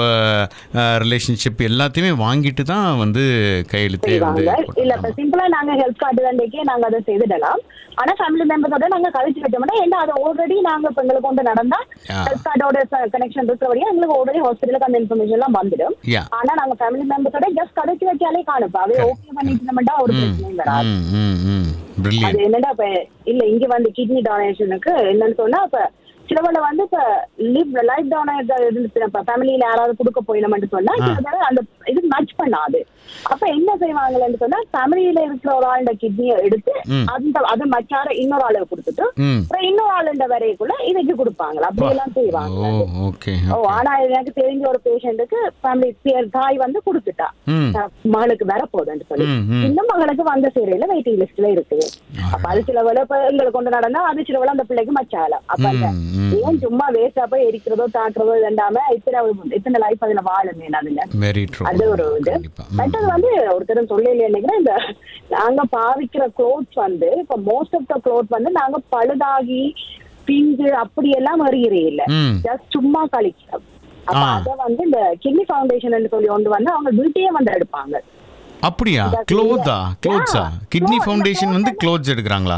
ரிலேஷன்ஷிப் எல்லாத்தையுமே வாங்கிட்டு தான் வந்து கையெழுத்தே வந்து செய்வாங்க இல்ல இப்ப சிம்பிளா நாங்க ஹெல்த் கார்டு வேண்டிக்கே நாங்க அதை செய்துடலாம் ஆனா ஃபேமிலி மெம்பர்ஸோட நாங்க கழிச்சு விட்டோம்னா ஏன்னா அது ஆல்ரெடி நாங்க இப்ப எங்களுக்கு கொண்டு நடந்தா Yeah. ஹெல்த் கார்டோட கனெக்ஷன் இருக்கிறபடியா எங்களுக்கு ஆல்ரெடி ஹாஸ்பிட்டலுக்கு அந்த இன்ஃபர்மேஷன் எல்லாம் வந்துடும் யா ஆனா நாங்க ஃபேமிலி மெம்பர்ஸோட ஜஸ்ட் கடைசி வைக்காலே காணுப்பா அவை ஓகே பண்ணிட்டோம்னா ஒரு பிரச்சனையும் வராது ம் ம் ம் பிரில்லியன் அது என்னடா இப்ப இல்ல இங்க வந்து கிட்னி டொனேஷனுக்கு என்னன்னு சொன்னா இப்ப சிலவள வந்து இப்ப லிவ் லைஃப் டொனேட் இருந்து இப்ப ஃபேமிலியில யாராவது கொடுக்க போயிடமென்று சொன்னா சில தடவை அந்த இது மேட்ச் பண்ணாது அப்ப என்ன செய்வாங்கன்னு சொன்னா ஃபேமிலியில இருக்கிற ஒரு ஆளோட கிட்னியை எடுத்து ம். அந்த அது மச்சார இன்னொரு ஆளுக்கு கொடுத்துட்டு ம் அப்புறம் இன்னொரு ஆளுண்ட வரைக்குள்ள இதுக்கு கொடுப்பாங்களா அப்படி எல்லாம் செய்வாங்க ஓ ஓகே ஓ ஆனா எனக்கு தெரிஞ்ச ஒரு பேஷண்ட்டுக்கு ஃபேமிலி தாய் வந்து கொடுத்துட்டா ம் அஹ் மகளுக்கு வர போகுதுன்னு சொல்லி ம், ம். இன்னும் மகளுக்கு வந்த சேரையில வெயிட்டிங் லிஸ்ட்ல இருக்குது அப்ப அது சில வேலை இப்ப எங்களுக்கு கொண்டு நடந்தா அது சில வேலை அந்த பிள்ளைக்கு மச்சால அப்ப அந்த ம், ம். ஏன் சும்மா வேஸ்டா போய் எரிக்கிறதோ தாக்குறதோ இதண்டாம இத்தனை இத்தனை லைஃப் அதுல வாழுமே அதுல வெரி ட்ரூ அது ஒரு இது கண்டிப்பா ம். மற்றது வந்து ஒருத்தரும் சொல்லல நினைக்கிறேன் இந்த நாங்க பாவிக்கிற க்ளோத்ஸ் வந்து இப்ப மோஸ்ட் ஆஃப் த க்ளோத் வந்து நாங்க பழுதாகி பிஞ்சு அப்படி எல்லாம் வருகிறே இல்ல ம் ஜஸ்ட் சும்மா கழிக்கிறோம் அப்ப ஆ. அத வந்து இந்த கிட்னி ஃபவுண்டேஷன் சொல்லி கொண்டு வந்து அவங்க வீட்டையே வந்து எடுப்பாங்க அப்படியா இந்த க்ளோத்தா க்ளோத்ஸா Yeah. கிட்னி Clothes, ஃபவுண்டேஷன் இந்த வந்து க்ளோத்ஸ் எடுக்கிறாங்களா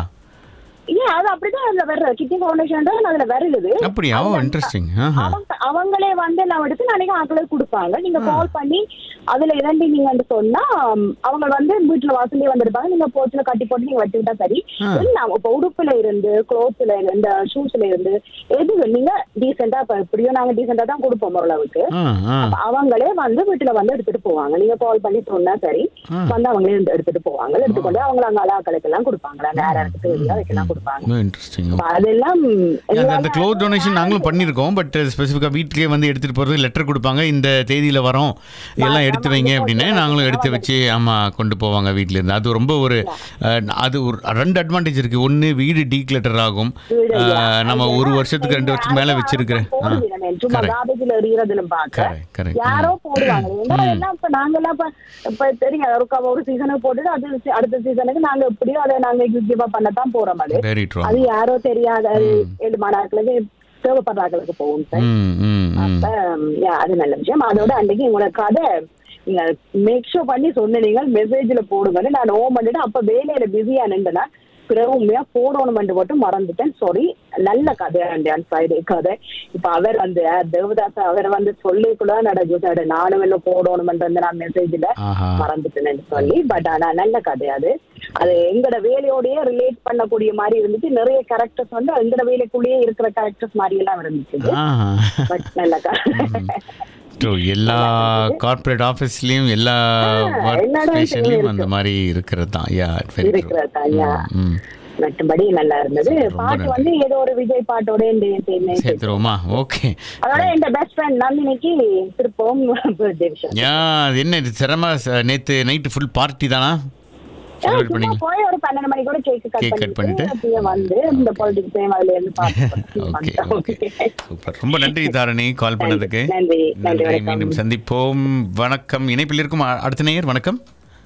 ஏன் அது அப்படிதான் அதுல வர்ற கிட்னி ஃபவுண்டேஷன் அதுல வருது அப்படியா ஓ இன்ட்ரெஸ்டிங் ஆஹா அவங்க அவங்களே வந்து நான் எடுத்து நாளைக்கு ஆட்களை கொடுப்பாங்க நீங்க கால் பண்ணி அதுல இரண்டு நீங்க வந்து சொன்னா ம், அவங்க வந்து வீட்டுல வாசலே வந்திருப்பாங்க நீங்க போச்சுல கட்டி போட்டு நீங்க வச்சுக்கிட்டா சரி ஆ. எல்லாம் இப்ப உடுப்புல இருந்து க்ளோத்ஸ்ல இந்த ஷூஸ்ல இருந்து எது நீங்க டீசெண்டா இப்ப எப்படியோ நாங்க டீசெண்டா தான் கொடுப்போம் ஓரளவுக்கு ஆ ஆ அப்ப அவங்களே வந்து வீட்டுல வந்து எடுத்துட்டு போவாங்க நீங்க கால் பண்ணி சொன்னா சரி ஆ. வந்து அவங்களே வந்து எடுத்துட்டு போவாங்க எடுத்துக்கொண்டு அவங்க அங்க அலாக்களுக்கு எல்லாம் கொடுப்பாங்க அங்க யார் யாருக்கு தேவையோ அதுக்கெல்லாம் கொடுப்பாங்க இன்ட்ரெஸ்டிங் அப்ப அதெல்லாம் அந்த அந்த எல்லாமே க்ளோத் டொனேஷன் நாங்களும் பண்ணியிருக்கோம் பட் ஸ்பெசிஃபிக்காக வீட்லயே வந்து எடுத்துகிட்டு போகிறது லெட்டர் கொடுப்பாங்க இந்த தேதியில் வரோம் எல்லாம் எடுத்து வைங்க அப்படின்னு நாங்களும் எடுத்து வச்சு ஆமாம் கொண்டு போவாங்க வீட்ல இருந்து அது ரொம்ப ஒரு அஹ், அது ஒரு ரெண்டு அட்வான்டேஜ் இருக்குது ஒன்று வீடு டீக்ளட்டர் ஆகும் வீடு, அஹ், yeah. நம்ம ஒரு வருஷத்துக்கு ரெண்டு வருஷத்துக்கு மேலே வச்சிருக்கிற ஆ போடுவீங்க. சும்மா correct. காபேஜ்ல எறிகிறதுன்னு பார்க்க கரெக்ட் கரெக்ட் யாரோ போடுவாங்க ஏன்னா எல்லாம் இப்ப நாங்க எல்லாம் இப்ப இப்ப தெரியும் ஒரு க- ஒரு சீசனுக்கு போட்டுட்டு அது சி- அடுத்த சீசனுக்கு நாங்க எப்படியோ அதை நாங்க கிவ் அப் பண்ணத்தான் போறோம் அது வெரி ட்ரூ அது யாரோ தெரியாத அது ஏழு மாணவர்களுக்கு தேவைப்படுறாங்களுக்கு போகும் சார் ம் ம் ம் அப்ப yeah, அது நல்ல விஷயம் அதோட அன்னைக்கு உங்களோட கதை நீங்க மேக் ஷோ பண்ணி சொன்னீங்க மெசேஜ்ல போடுங்கன்னு நான் ஓம் பண்ணிட்டு அப்ப வேலையில பிஸியா நின்றுனா பிறகு உண்மையா போடணும்னு மட்டும் மறந்துட்டேன் சாரி நல்ல கதை அந்த ஃப்ரைடே கதை இப்ப அவர் வந்து அஹ், தேவதாஸ் அவர் வந்து சொல்லிக்குள்ள நடக்குது நானும் என்ன போடணும்ன்றது நான் மெசேஜ்ல ஆஹா மறந்துட்டேன்னு சொல்லி பட் ஆனா நல்ல கதை அது அது எங்கட வேலையோடயே ரிலேட் பண்ணக்கூடிய மாதிரி இருந்துச்சு நிறைய கேரக்டர்ஸ் வந்து எங்கட வேலைக்குள்ளேயே இருக்கிற கேரக்டர்ஸ் மாதிரி எல்லாம் இருந்துச்சு ஆஹா பட் நல்ல கதை ட்ரூ எல்லா கார்ப்பரேட் ஆஃபீஸ்லேயும் எல்லா ஒர்க் எல்லா இடத்துலயும் ஸ்டேஷன்லேயும் இருக்கு. அந்த மாதிரி இருக்கிறது தான் யா வெரி ட்ரூ இருக்கிறதா, yeah. ம் மற்றபடி நல்லா இருந்தது ரொம்ப பாட்டு நன்றி. வந்து ஏதோ ஒரு விஜய் பாட்டோட இந்த இந்த- சேர்த்துருவோமா ஓகே அதோட என் பெஸ்ட் ஃப்ரெண்ட் நந்தினிக்கு திருப்பவும் பர்த்டே விஷயம் யா அது என்ன இது சிரம ச- நேத்து நைட்டு ஃபுல் பார்ட்டி தானா செலிப்ரேட் சும்மா பண்ணீங்க போய் ஒரு பன்னெண்டு மணி கூட கேக் கட் Cake cut பண்ணிட்டு பண்ணிட்டு? அப்படியே வந்து இந்த பாலிடிக்ஸ் அதுல இருந்து ஓகே பார்த்து ஓகே சூப்பர் ரொம்ப நன்றி தாரணி கால் பண்ணதுக்கு நன்றி, நன்றி, நன்றி வணக்கம். மீண்டும் சந்திப்போம் வணக்கம் இணைப்பில் இருக்கும் அ- அடுத்த நேயர் வணக்கம்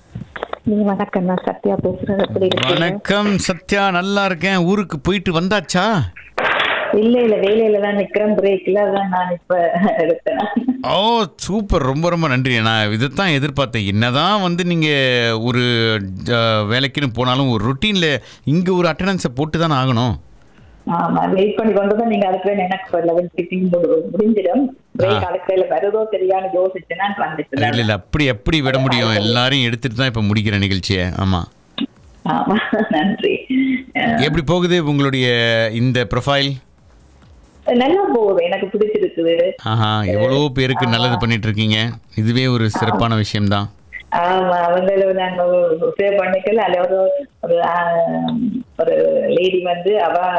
நீ வணக்கம் நான் சத்யா பேசுறேன் எப்படி இருக்கீங்க வணக்கம் சத்யா நல்லா இருக்கேன் ஊருக்கு போயிட்டு வந்தாச்சா இல்ல இல்ல வேலையில தான் நிக்கிறேன் பிரேக்ல தான் நான் இப்ப எடுத்தேன் ஓ சூப்பர் ரொம்ப ரொம்ப நன்றி நான் இதைத்தான் எதிர்பார்த்தேன் என்னதான் வந்து நீங்கள் ஒரு அஹ், வேலைக்குன்னு போனாலும் ஒரு ருட்டீனில் இங்கே ஒரு அட்டண்டன்ஸை போட்டு தானே ஆகணும் ஆமா வெயிட் பண்ணி கொண்டு தான் நீங்க அடுக்கல எனக்கு லெவன் ஃபிஃப்டின் முடிஞ்சிடும் பிரேக் அடுக்கல வருதோ தெரியான்னு யோசிச்சு நான் இல்லை வந்துட்டேன் இல்லை அப்படி எப்படி விட முடியும் எல்லாரையும் எடுத்துட்டு தான் இப்போ முடிக்கிற நிகழ்ச்சியை ஆமாம் ஆமா நன்றி அஹ், எப்படி போகுது உங்களுடைய இந்த ப்ரொஃபைல் நல்லா போகுது எனக்கு பிடிச்சிருக்குது ஆஹா எவ்வளோ பேருக்கு நல்லது பண்ணிட்டு இருக்கீங்க இதுவே ஒரு சிறப்பான விஷயம்தான் ஆமா அவங்கள நாங்க சேவ் பண்ணிக்கல அதுல ஒரு ஒரு ஆஹ், ஒரு லேடி வந்து அவ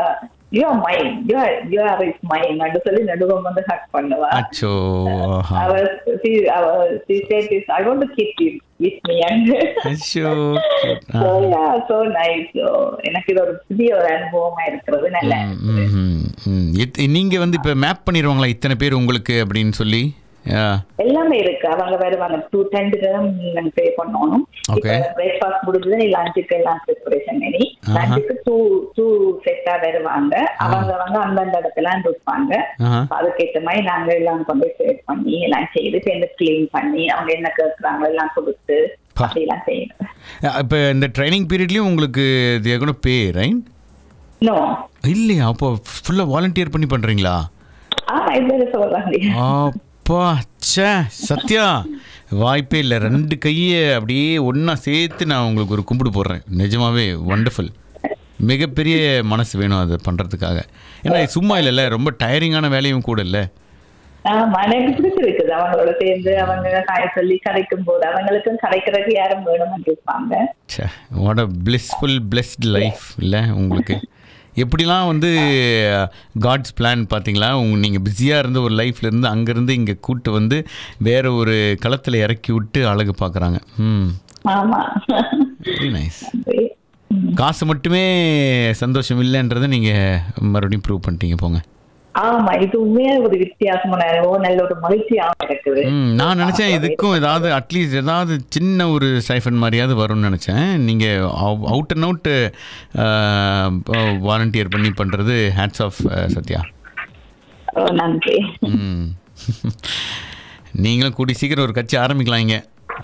you are mine you are you are is mine அப்படி சொல்லி நடுவம் வந்து ஹக் பண்ணுவா அச்சோ ஆஹா. அவ she அவ she said this I want to keep you with me and அச்சோ so yeah so nice so எனக்கு இது ஒரு புதிய ஒரு அனுபவமா இருக்கிறது நல்ல ம், ம், ம். எத்- நீங்க வந்து இப்ப மேப் பண்ணிடுவாங்களா இத்தனை பேர் உங்களுக்கு அப்படின்னு சொல்லி ஆ, எல்லாமே இருக்கு அவங்க வருவாங்க டூ டென் நாங்க பே பண்ணணும் Okay. பிரேக்ஃபாஸ்ட் முடிஞ்சது நீ லஞ்சுக்கு எல்லாம் ப்ரிப்பரேஷன் பண்ணி லஞ்சுக்கு டூ டூ செட்டா வருவாங்க அவங்க வந்து அந்தந்த இடத்துல இருப்பாங்க ஆஹா. அதுக்கேற்ற மாதிரி நாங்க எல்லாம் கொண்டு போய் சேவ் பண்ணி எல்லாம் செய்து சேர்ந்து கிளீன் பண்ணி அவங்க என்ன கேட்கறாங்களோ எல்லாம் கொடுத்து பா. அப்படி எல்லாம் செய்யணும் இப்ப இந்த ட்ரைனிங் பீரியட்லயும் உங்களுக்கு தேர் கோன பே ரைட் நோ இல்லையா அப்போ ஃபுல்லா வாலண்டியர் பண்ணி பண்றீங்களா ஆமா இது சொல்றாங்க அப்பா ச்சே சத்யா வாய்ப்பே இல்லை ரெண்டு கையை அப்படியே ஒன்றா சேர்த்து நான் உங்களுக்கு ஒரு கும்பிடு போடுறேன் நிஜமாவே வண்டர்ஃபுல் மிகப்பெரிய மனசு வேணும் அதை பண்ணுறதுக்காக ஏன்னா இது சும்மா இல்லைல்ல ரொம்ப டயரிங்கான வேலையும் கூட இல்லை ஆமா எனக்கு பிடிச்சிருக்குது அவங்களோட சேர்ந்து அவங்க காய சொல்லி கதைக்கும் போது அவங்களுக்கும் கதைக்கிறதுக்கு யாரும் வேணும்னு இருப்பாங்க ச்சே what a blessful blessed life இல்லை உங்களுக்கு எப்படிலாம் வந்து காட்ஸ் பிளான் பார்த்தீங்களா உங்க நீங்கள் பிஸியாக இருந்த ஒரு லைஃப்ல இருந்து அங்கேருந்து இங்கே கூட்டு வந்து வேற ஒரு களத்தில் இறக்கி விட்டு அழகு பார்க்குறாங்க ம் ஆமா வெரி நைஸ் காசு மட்டுமே சந்தோஷம் இல்லைன்றதை நீங்கள் மறுபடியும் ப்ரூவ் பண்ணிட்டீங்க போங்க ஆமா இதுவுமே ஒரு வித்தியாசமான அனுபவம் நல்ல ஒரு மகிழ்ச்சியாகவும் இருக்குது ம் நான் நினச்சேன் இதுக்கும் ஏதாவது அட்லீஸ்ட் ஏதாவது சின்ன ஒரு ஸ்டைஃபன் மாதிரியாவது வரும்னு நினச்சேன் நீங்கள் அவுட் அண்ட் அவுட் வாலண்டியர் பண்ணி பண்ணுறது ஹேட்ஸ் ஆஃப் சத்யா ஓ, நன்றி ம் நீங்களும் கூடி சீக்கிரம் ஒரு கட்சி ஆரம்பிக்கலாம் இங்கே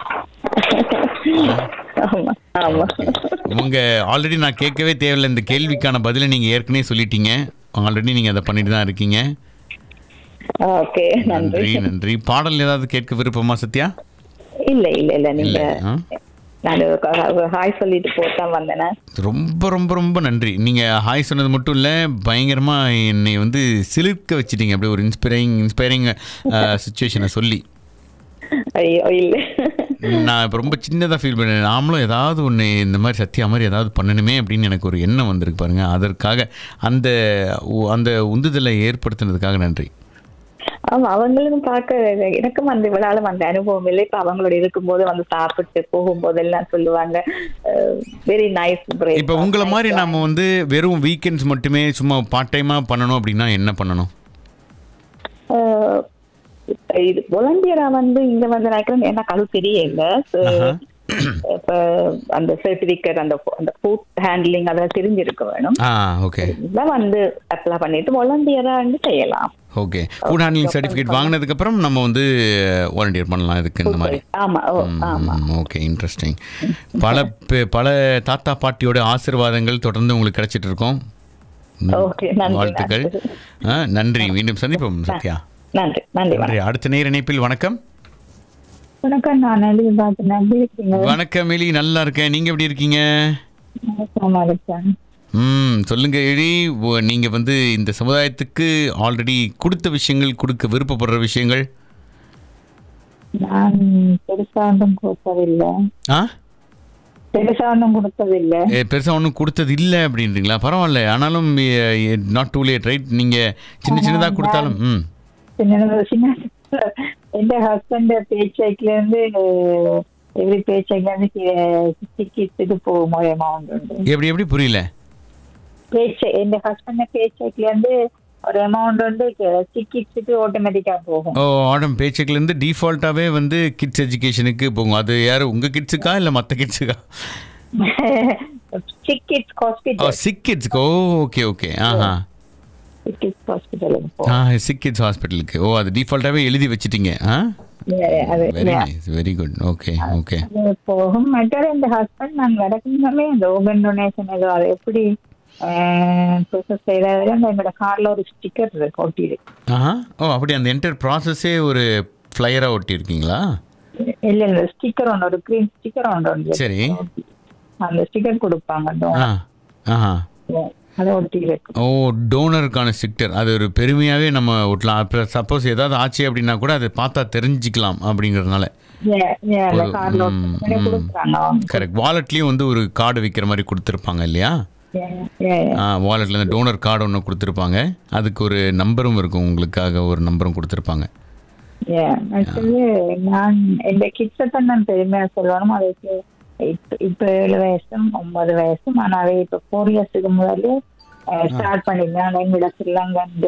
ஆமா ஆமா உங்க ஆல்ரெடி நான் கேட்கவே தேவையில்லை இந்த கேள்விக்கான பதிலை நீங்கள் ஏற்கனவே சொல்லிட்டீங்க ஆல்ரெடி நீங்கள் அதை பண்ணிட்டு தான் இருக்கீங்க ஓகே நன்றி நன்றி நன்றி பாடல் ஏதாவது கேட்க விருப்பமா சத்யா இல்ல இல்ல இல்ல நீங்க இல்லை ஆ நான் ஹாய் சொல்லிட்டு போட்டா வந்தேனா ரொம்ப ரொம்ப ரொம்ப நன்றி நீங்கள் ஹாய் சொன்னது மட்டும் இல்லை பயங்கரமாக என்னை வந்து சிலிர்க்க வச்சிட்டீங்க அப்படியே ஒரு இன்ஸ்பைரிங் இன்ஸ்பைரிங் சுச்சுவேஷனை சொல்லி ஐயோ இல்ல நான் இப்போ ரொம்ப சின்னதாக ஃபீல் பண்ணேன் நாமளும் ஏதாவது ஒன்று இந்த மாதிரி சத்யா மாதிரி ஏதாவது பண்ணணுமே அப்படின்னு எனக்கு ஒரு எண்ணம் வந்திருக்கு பாருங்கள் அதற்காக அந்த உ- அந்த உந்துதலை ஏற்படுத்தினதுக்காக நன்றி ஆமா அவங்களும் பார்க்க எனக்கும் அந்த விழாலும் அந்த அனுபவம் இல்லை இப்ப அவங்களோட இருக்கும்போது வந்து சாப்பிட்டு போகும்போது எல்லாம் சொல்லுவாங்க வெரி நைஸ் இப்போ உங்களை மாதிரி நாம வந்து வெறும் வீக்கெண்ட்ஸ் மட்டுமே சும்மா பார்ட் டைமாக பண்ணணும் அப்படின்னா என்ன பண்ணணும் இது வாலண்டியரா வந்து இங்க வந்து நினைக்கிறேன் எனக்கு அது தெரியல So, ஆஹா. இப்ப அந்த சர்டிபிகேட் அந்த அந்த ஃபுட் ஹேண்ட்லிங் அதெல்லாம் தெரிஞ்சிருக்க வேணும் ஆ ஓகே இதெல்லாம் வந்து அப்ளை பண்ணிட்டு வாலண்டியரா வந்து செய்யலாம் ஓகே ஃபுட் ஹேண்ட்லிங் சர்டிஃபிகேட் வாங்கினதுக்கப்புறம் நம்ம வந்து வாலண்டியர் பண்ணலாம் இதுக்கு இந்த மாதிரி ஆமா ஓ ஆமா ஓகே இன்ட்ரெஸ்டிங் பல பெ- பல தாத்தா பாட்டியோட ஆசீர்வாதங்கள் தொடர்ந்து உங்களுக்கு கிடைச்சிட்டு இருக்கோம் ம், Okay, நன்றி, வாழ்த்துக்கள் ஆ, நன்றி மீண்டும் சந்திப்போம் சத்யா நன்றி நன்றி நன்றி அடுத்த நேர் இணைப்பில் வணக்கம் வணக்கம் நான் எலிசபெத் எப்படி இருக்கீங்க வணக்கம் எலி நல்லா இருக்கேன் நீங்க எப்படி இருக்கீங்க சும்மா இருக்கேன் ம் சொல்லுங்க எலி ஓ, நீங்க வந்து இந்த சமுதாயத்துக்கு ஆல்ரெடி கொடுத்த விஷயங்கள் கொடுக்க விருப்பப்படுற விஷயங்கள் நான் பெருசா ஒன்றும் கொடுத்ததில்லை ஆ பெருசா ஒன்றும் கொடுத்ததில்லை ஏ, பெருசா ஒன்றும் கொடுத்தது இல்லை அப்படின்றீங்களா பரவாயில்ல ஆனாலும் நாட் டூ லேட் ரைட் நீங்க சின்ன சின்னதா கொடுத்தாலும் ம் சின்ன சின்ன எந்த ஹஸ்பண்ட் பேச்சைக்ல இருந்து எவ்ரி பேச்சைக்ல இருந்து சிக்கிட்டு போகும் ஒரு அமௌண்ட் உண்டு எப்படி எப்படி புரியல பேச்சை எந்த ஹஸ்பண்ட் பேச்சைக்ல இருந்து ஒரு அமௌண்ட் வந்து சிக்கிட்டு ஆட்டோமேட்டிக்கா போகும் ஓ ஆடம் பேச்சுக்லேருந்து டிஃபால்ட்டாகவே வந்து கிட்ஸ் எஜுகேஷனுக்கு போகும் அது யார் உங்கள் கிட்ஸுக்கா இல்லை மற்ற கிட்ஸுக்கா சிக்கிட்ஸ் ஓ ஹாஸ்பிட்டல் சிக் கிட்ஸ்க்கு ஓ ஓகே ஓகே ஆஹா சிக்கிட்ஸ் ஹாஸ்பிட்டலுக்கு ஆ போகும் சிக் கிட்ஸ் ஹாஸ்பிட்டலுக்கு ஓ அது டிஃபால்ட்டாகவே எழுதி வச்சிட்டீங்க ஆ அது very nice very good okay okay அது போகும் மற்றது இந்த ஹஸ்பண்ட் நான் நடக்கணுமே இந்த ஓபன் டொனேஷன் ஏதோ அது எப்படி ப்ரோசஸ் செய்யறது அந்த என்னோட கார்ல ஒரு ஸ்டிக்கர் இருக்கு ஒட்டியிருக்கு ஆஹா ஓ அப்படி அந்த என்டர் ப்ராசஸே ஒரு ஃப்ளையராக ஒட்டியிருக்கீங்களா இல்ல இல்ல ஸ்டிக்கர் ஒன்று ஒரு கிரீன் ஸ்டிக்கர் ஒன்று ஒன்று சரி அந்த ஸ்டிக்கர் கொடுப்பாங்க don- ஆ ஆஹா அதை ஒட்டி இருக்கு ஓ டோனருக்கான ஸ்டிக்கர் அது ஒரு பெருமையாகவே நம்ம ஒட்டலாம் அப்புறம் சப்போஸ் ஏதாவது ஆச்சு அப்படின்னா கூட அதை பார்த்தா தெரிஞ்சுக்கலாம் அப்படிங்கிறதுனால அந்த கார்ல கொடுக்குறாங்க அவங்க. கரெக்ட் வாலெட்லேயும் வந்து ஒரு கார்டு விற்கிற மாதிரி கொடுத்துருப்பாங்க இல்லையா Yeah, yeah, yeah. வாலெட்டில் இந்த டோனர் கார்டு ஒன்று கொடுத்துருப்பாங்க அதுக்கு ஒரு நம்பரும் இருக்கும் உங்களுக்காக ஒரு நம்பரும் கொடுத்துருப்பாங்க Yeah, மற்றது நான் எந்த கிட்ஸை தான் நான் பெருமையா சொல்லணும் அதுக்கு இப்ப இப்ப ஏழு வயசும் ஒன்பது வயசும் ஆனா அவை இப்ப ஃபோர் இயர்ஸுக்கு முதல்ல ஸ்டார்ட் பண்ணிருந்தேன் எங்களோட ஸ்ரீலங்கா இந்த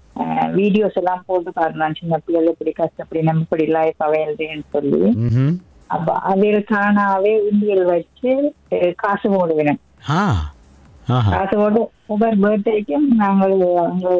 வீடியோஸ் எல்லாம் போட்டு பாருங்க சின்ன பிள்ளைகள் இப்படி கஷ்டப்படி நம்ம இப்படி லைஃப் அவைல்றேன்னு சொல்லி ம்ஹும். அப்ப அவைகளுக்கானாவே உண்டியல் வச்சு அஹ், காசு போடுவேன் ஆ ஆஹா காசு போட்டு ஒவ்வொரு பர்த்டேக்கும் நாங்கள் அவங்க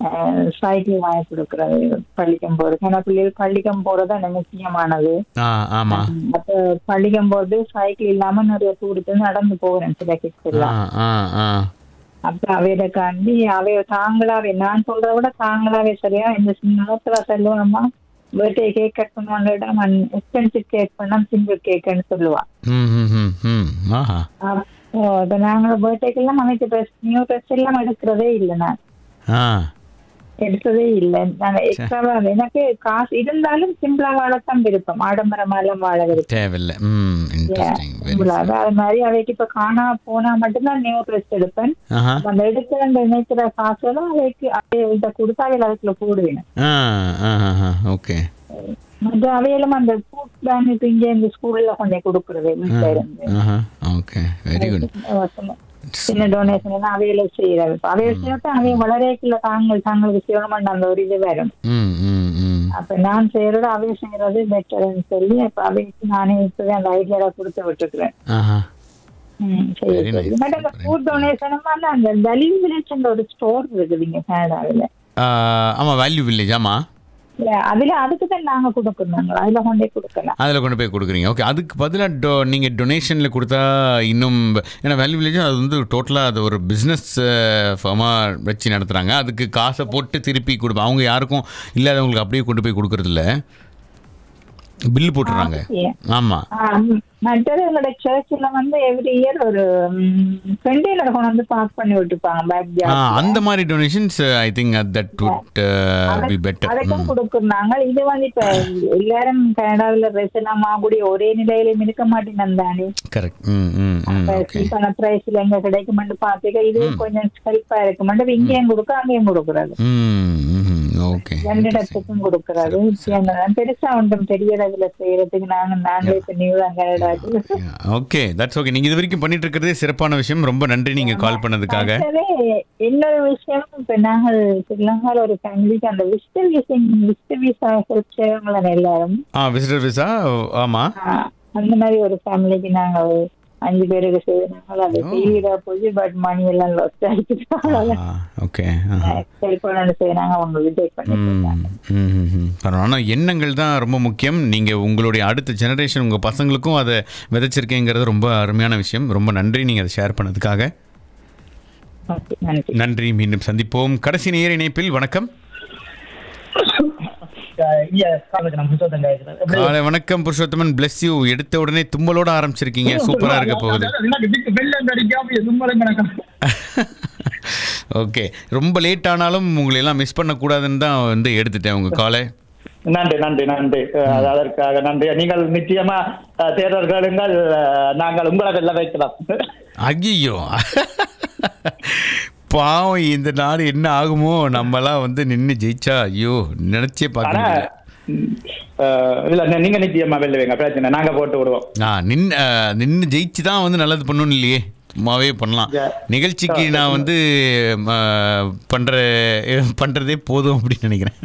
சைக்கிள் வாங்கி கொடுக்கறது பள்ளிக்கம் போறது ஏன்னா பிள்ளைகள் பள்ளிக்கம் போறது அந்த முக்கியமானது ஆ ஆமாம் அப்ப பள்ளிக்கம் போறது சைக்கிள் இல்லாம நிறைய தூரத்துல நடந்து போகிறேன் சில கிட்ஸ் ஆ எல்லாம் ஆ ஆ அப்ப அவையக்காண்டி அவைய தாங்களாவே நான் சொல்றத விட தாங்களாவே சரியா இந்த நேரத்துல சொல்லுவாம்மா பர்த்டே கேக் கட் பண்ணுவாங்க எக்ஸ்பென்சிவ் கேக் பண்ணா சிங்கிள் கேக்குன்னு சொல்லுவா ம் ம் ம் ம் ஆஹா அப்போ இப்ப நாங்க பர்த்டேக்கெல்லாம் அமைச்ச ட்ரெஸ் நியூ ட்ரெஸ் எல்லாம் எடுக்கிறதே இல்லை நான் ஆ எடுத்ததே இல்லை நான் எக்ஸ்ட்ராவா எனக்கு காசு இருந்தாலும் சிம்பிளா வாழத்தான் விருப்பம் ஆடம்பரமாலாம் வாழ விருப்பம் தேவையில்லை ம் இன்ட்ரெஸ்டிங் வெரி சிம்பிளா அது மாதிரி அவைக்கு இப்ப காணா போனா மட்டும்தான் நியூ ட்ரெஸ் எடுப்பேன் ஆஹா அப்ப அந்த எடுக்கிற அந்த நினைக்கிற காசெல்லாம் அவைக்கு அவைகிட்ட கொடுத்தா அவையில அதுக்குள்ள போடுவேன் ஆ ஆ ஆ ஓகே மற்ற அவையிலும் அந்த ஃபுட் பேங்க் இப்ப இங்க இந்த ஸ்கூல்ல கொஞ்சம் கொடுக்குறது வீட்டுல இருந்து ஆஹா ஓகே வெரி குட் சின்ன- சின்ன டொனேஷன் எல்லாம் அவையில செய்யறது இப்ப அவையில செய்யறத அவைய வளரேக்குள்ள தாங்கள் தாங்களுக்கு செய்யணும்னு அந்த ஒரு இது வரும் ம் ம் ம் அப்ப நான் செய்யறது அவைய செய்யறது பெட்டர்னு சொல்லி அப்ப அவைக்கு நானே இப்பவே அந்த ஐடியால கொடுத்து விட்டுக்கிறேன் ஆஹா ம், சரி, Very சரி. nice. பட் அந்த ஃபுட் டொனேஷனும் அந்த தலிவு வில்லேஜ் ஒரு ஸ்டோர் இருக்குது இங்க கனடாவில் ஆமாம் வேல்யூ வில்லேஜ் ஆமாம் இல்ல அதுல அதுக்கு தான் நாங்க கொடுக்கணும் அதுல கொண்டே கொடுக்கலாம் அதில் கொண்டு போய் கொடுக்குறீங்க ஓகே அதுக்கு பதிலாக டொ நீங்கள் டொனேஷனில் கொடுத்தா இன்னும் ஏன்னா வேல்யூ வில்லேஜ் அது வந்து டோட்டலாக அது ஒரு பிஸ்னஸ் ஃபார்மாக வச்சு நடத்துகிறாங்க அதுக்கு காசை போட்டு திருப்பி கொடுப்போம் அவங்க யாருக்கும் இல்லாதவங்களுக்கு அப்படியே கொண்டு போய் கொடுக்கறதில்ல பில்லு போட்டுறாங்க Yeah. ஆமாம் ஆ, ம். மற்றது எங்களோட சர்ச்சில் வந்து எவ்ரி இயர் ஒரு கண்டெய்னர் கொண்டு வந்து பார்க் பண்ணி விட்டுப்பாங்க பேக் ஆ அந்த மாதிரி donations I think that would be better அதுக்கும் கொடுக்குறாங்க இது வந்து இப்ப எல்லாரும் கனடாவில் ட்ரெஸ் எல்லாம் வாங்கக்கூடிய ஒரே நிலையிலும் இருக்க மாட்டேன் தானே கரெக்ட் ம் ம் ம் ஓகே சீப்பான பிரைஸ்ல எங்க கிடைக்குமென்று பார்த்துக்க இது கொஞ்சம் ஹெல்ப்பா இருக்குமென்று இங்கேயும் கொடுக்க அங்கேயும் கொடுக்குறது ம் ம் ஓகே ரெண்டு இடத்துக்கும் கொடுக்குறது பெருசா ஒன்றும் பெரிய அளவுல செய்யறதுக்கு நாங்க நாங்களே இப்ப நியூ தான் கனடாக்கு ஓகே தட்ஸ் ஓகே நீங்கள் இது வரைக்கும் பண்ணிட்டு இருக்கிறதே சிறப்பான விஷயம் ரொம்ப நன்றி நீங்கள் கால் பண்ணதுக்காக அடுத்தது இன்னொரு விஷயம் இப்ப நாங்கள் ஸ்ரீலங்கால ஒரு ஃபேமிலிக்கு அந்த visitor visiting visitor visa help செய்யறவங்கள எல்லாரும் ஆ விசிட்டர் விசா ஆமாம் ஆஹ், அந்த மாதிரி ஒரு ஃபேமிலிக்கு நாங்க ஒரு அஞ்சு பேருக்கு செய்தாங்க அது டிவியில போய் பட் மணி எல்லாம் லாஸ்ட் ஆகிட்டு ஓகே செல்போன் செய்யறாங்க அவங்க ரிஜெக்ட் பண்ணிட்டு பரவாயில்ல ஆனால் எண்ணங்கள் தான் ரொம்ப முக்கியம் நீங்கள் உங்களுடைய அடுத்த ஜெனரேஷன் உங்கள் பசங்களுக்கும் அதை விதைச்சிருக்கேங்கிறது ரொம்ப அருமையான விஷயம் ரொம்ப நன்றி நீங்கள் அதை ஷேர் பண்ணதுக்காக ஓகே நன்றி நன்றி மீண்டும் சந்திப்போம் கடைசி நேர இணைப்பில் வணக்கம் காலை வணக்கம் புருஷோத்தமன் பிளஸ் யூ எடுத்த உடனே தும்மலோட ஆரம்பிச்சிருக்கீங்க சூப்பரா இருக்க போகுது ஓகே ரொம்ப லேட் ஆனாலும் உங்களை எல்லாம் மிஸ் பண்ணக்கூடாதுன்னு தான் வந்து எடுத்துட்டேன் உங்க காலை நன்றி நன்றி நன்றி அஹ், அதற்காக நன்றி நீங்கள் நிச்சயமா அஹ், தேர்தல் கேளுங்கள் அஹ், நாங்கள் உங்களை வெல்ல வைக்கலாம் ஐயோ பாவம் இந்த நாடு என்ன ஆகுமோ நம்மலாம் வந்து நின்று ஜெயிச்சா ஐயோ நினைச்சே ஆனா பார்க்க முடியல ம், அஹ், இல்ல நீ- நீங்க நிச்சயமா வெல்லுவீங்க பிரச்சனை நாங்க போட்டு விடுவோம் ஆ நின் நின்று ஜெயிச்சு தான் வந்து நல்லது பண்ணணும் இல்லையே சும்மாவே பண்ணலாம் Yeah. நிகழ்ச்சிக்கு நான் வந்து ம, பண்ற பண்றதே போதும் அப்படின்னு நினைக்கிறேன்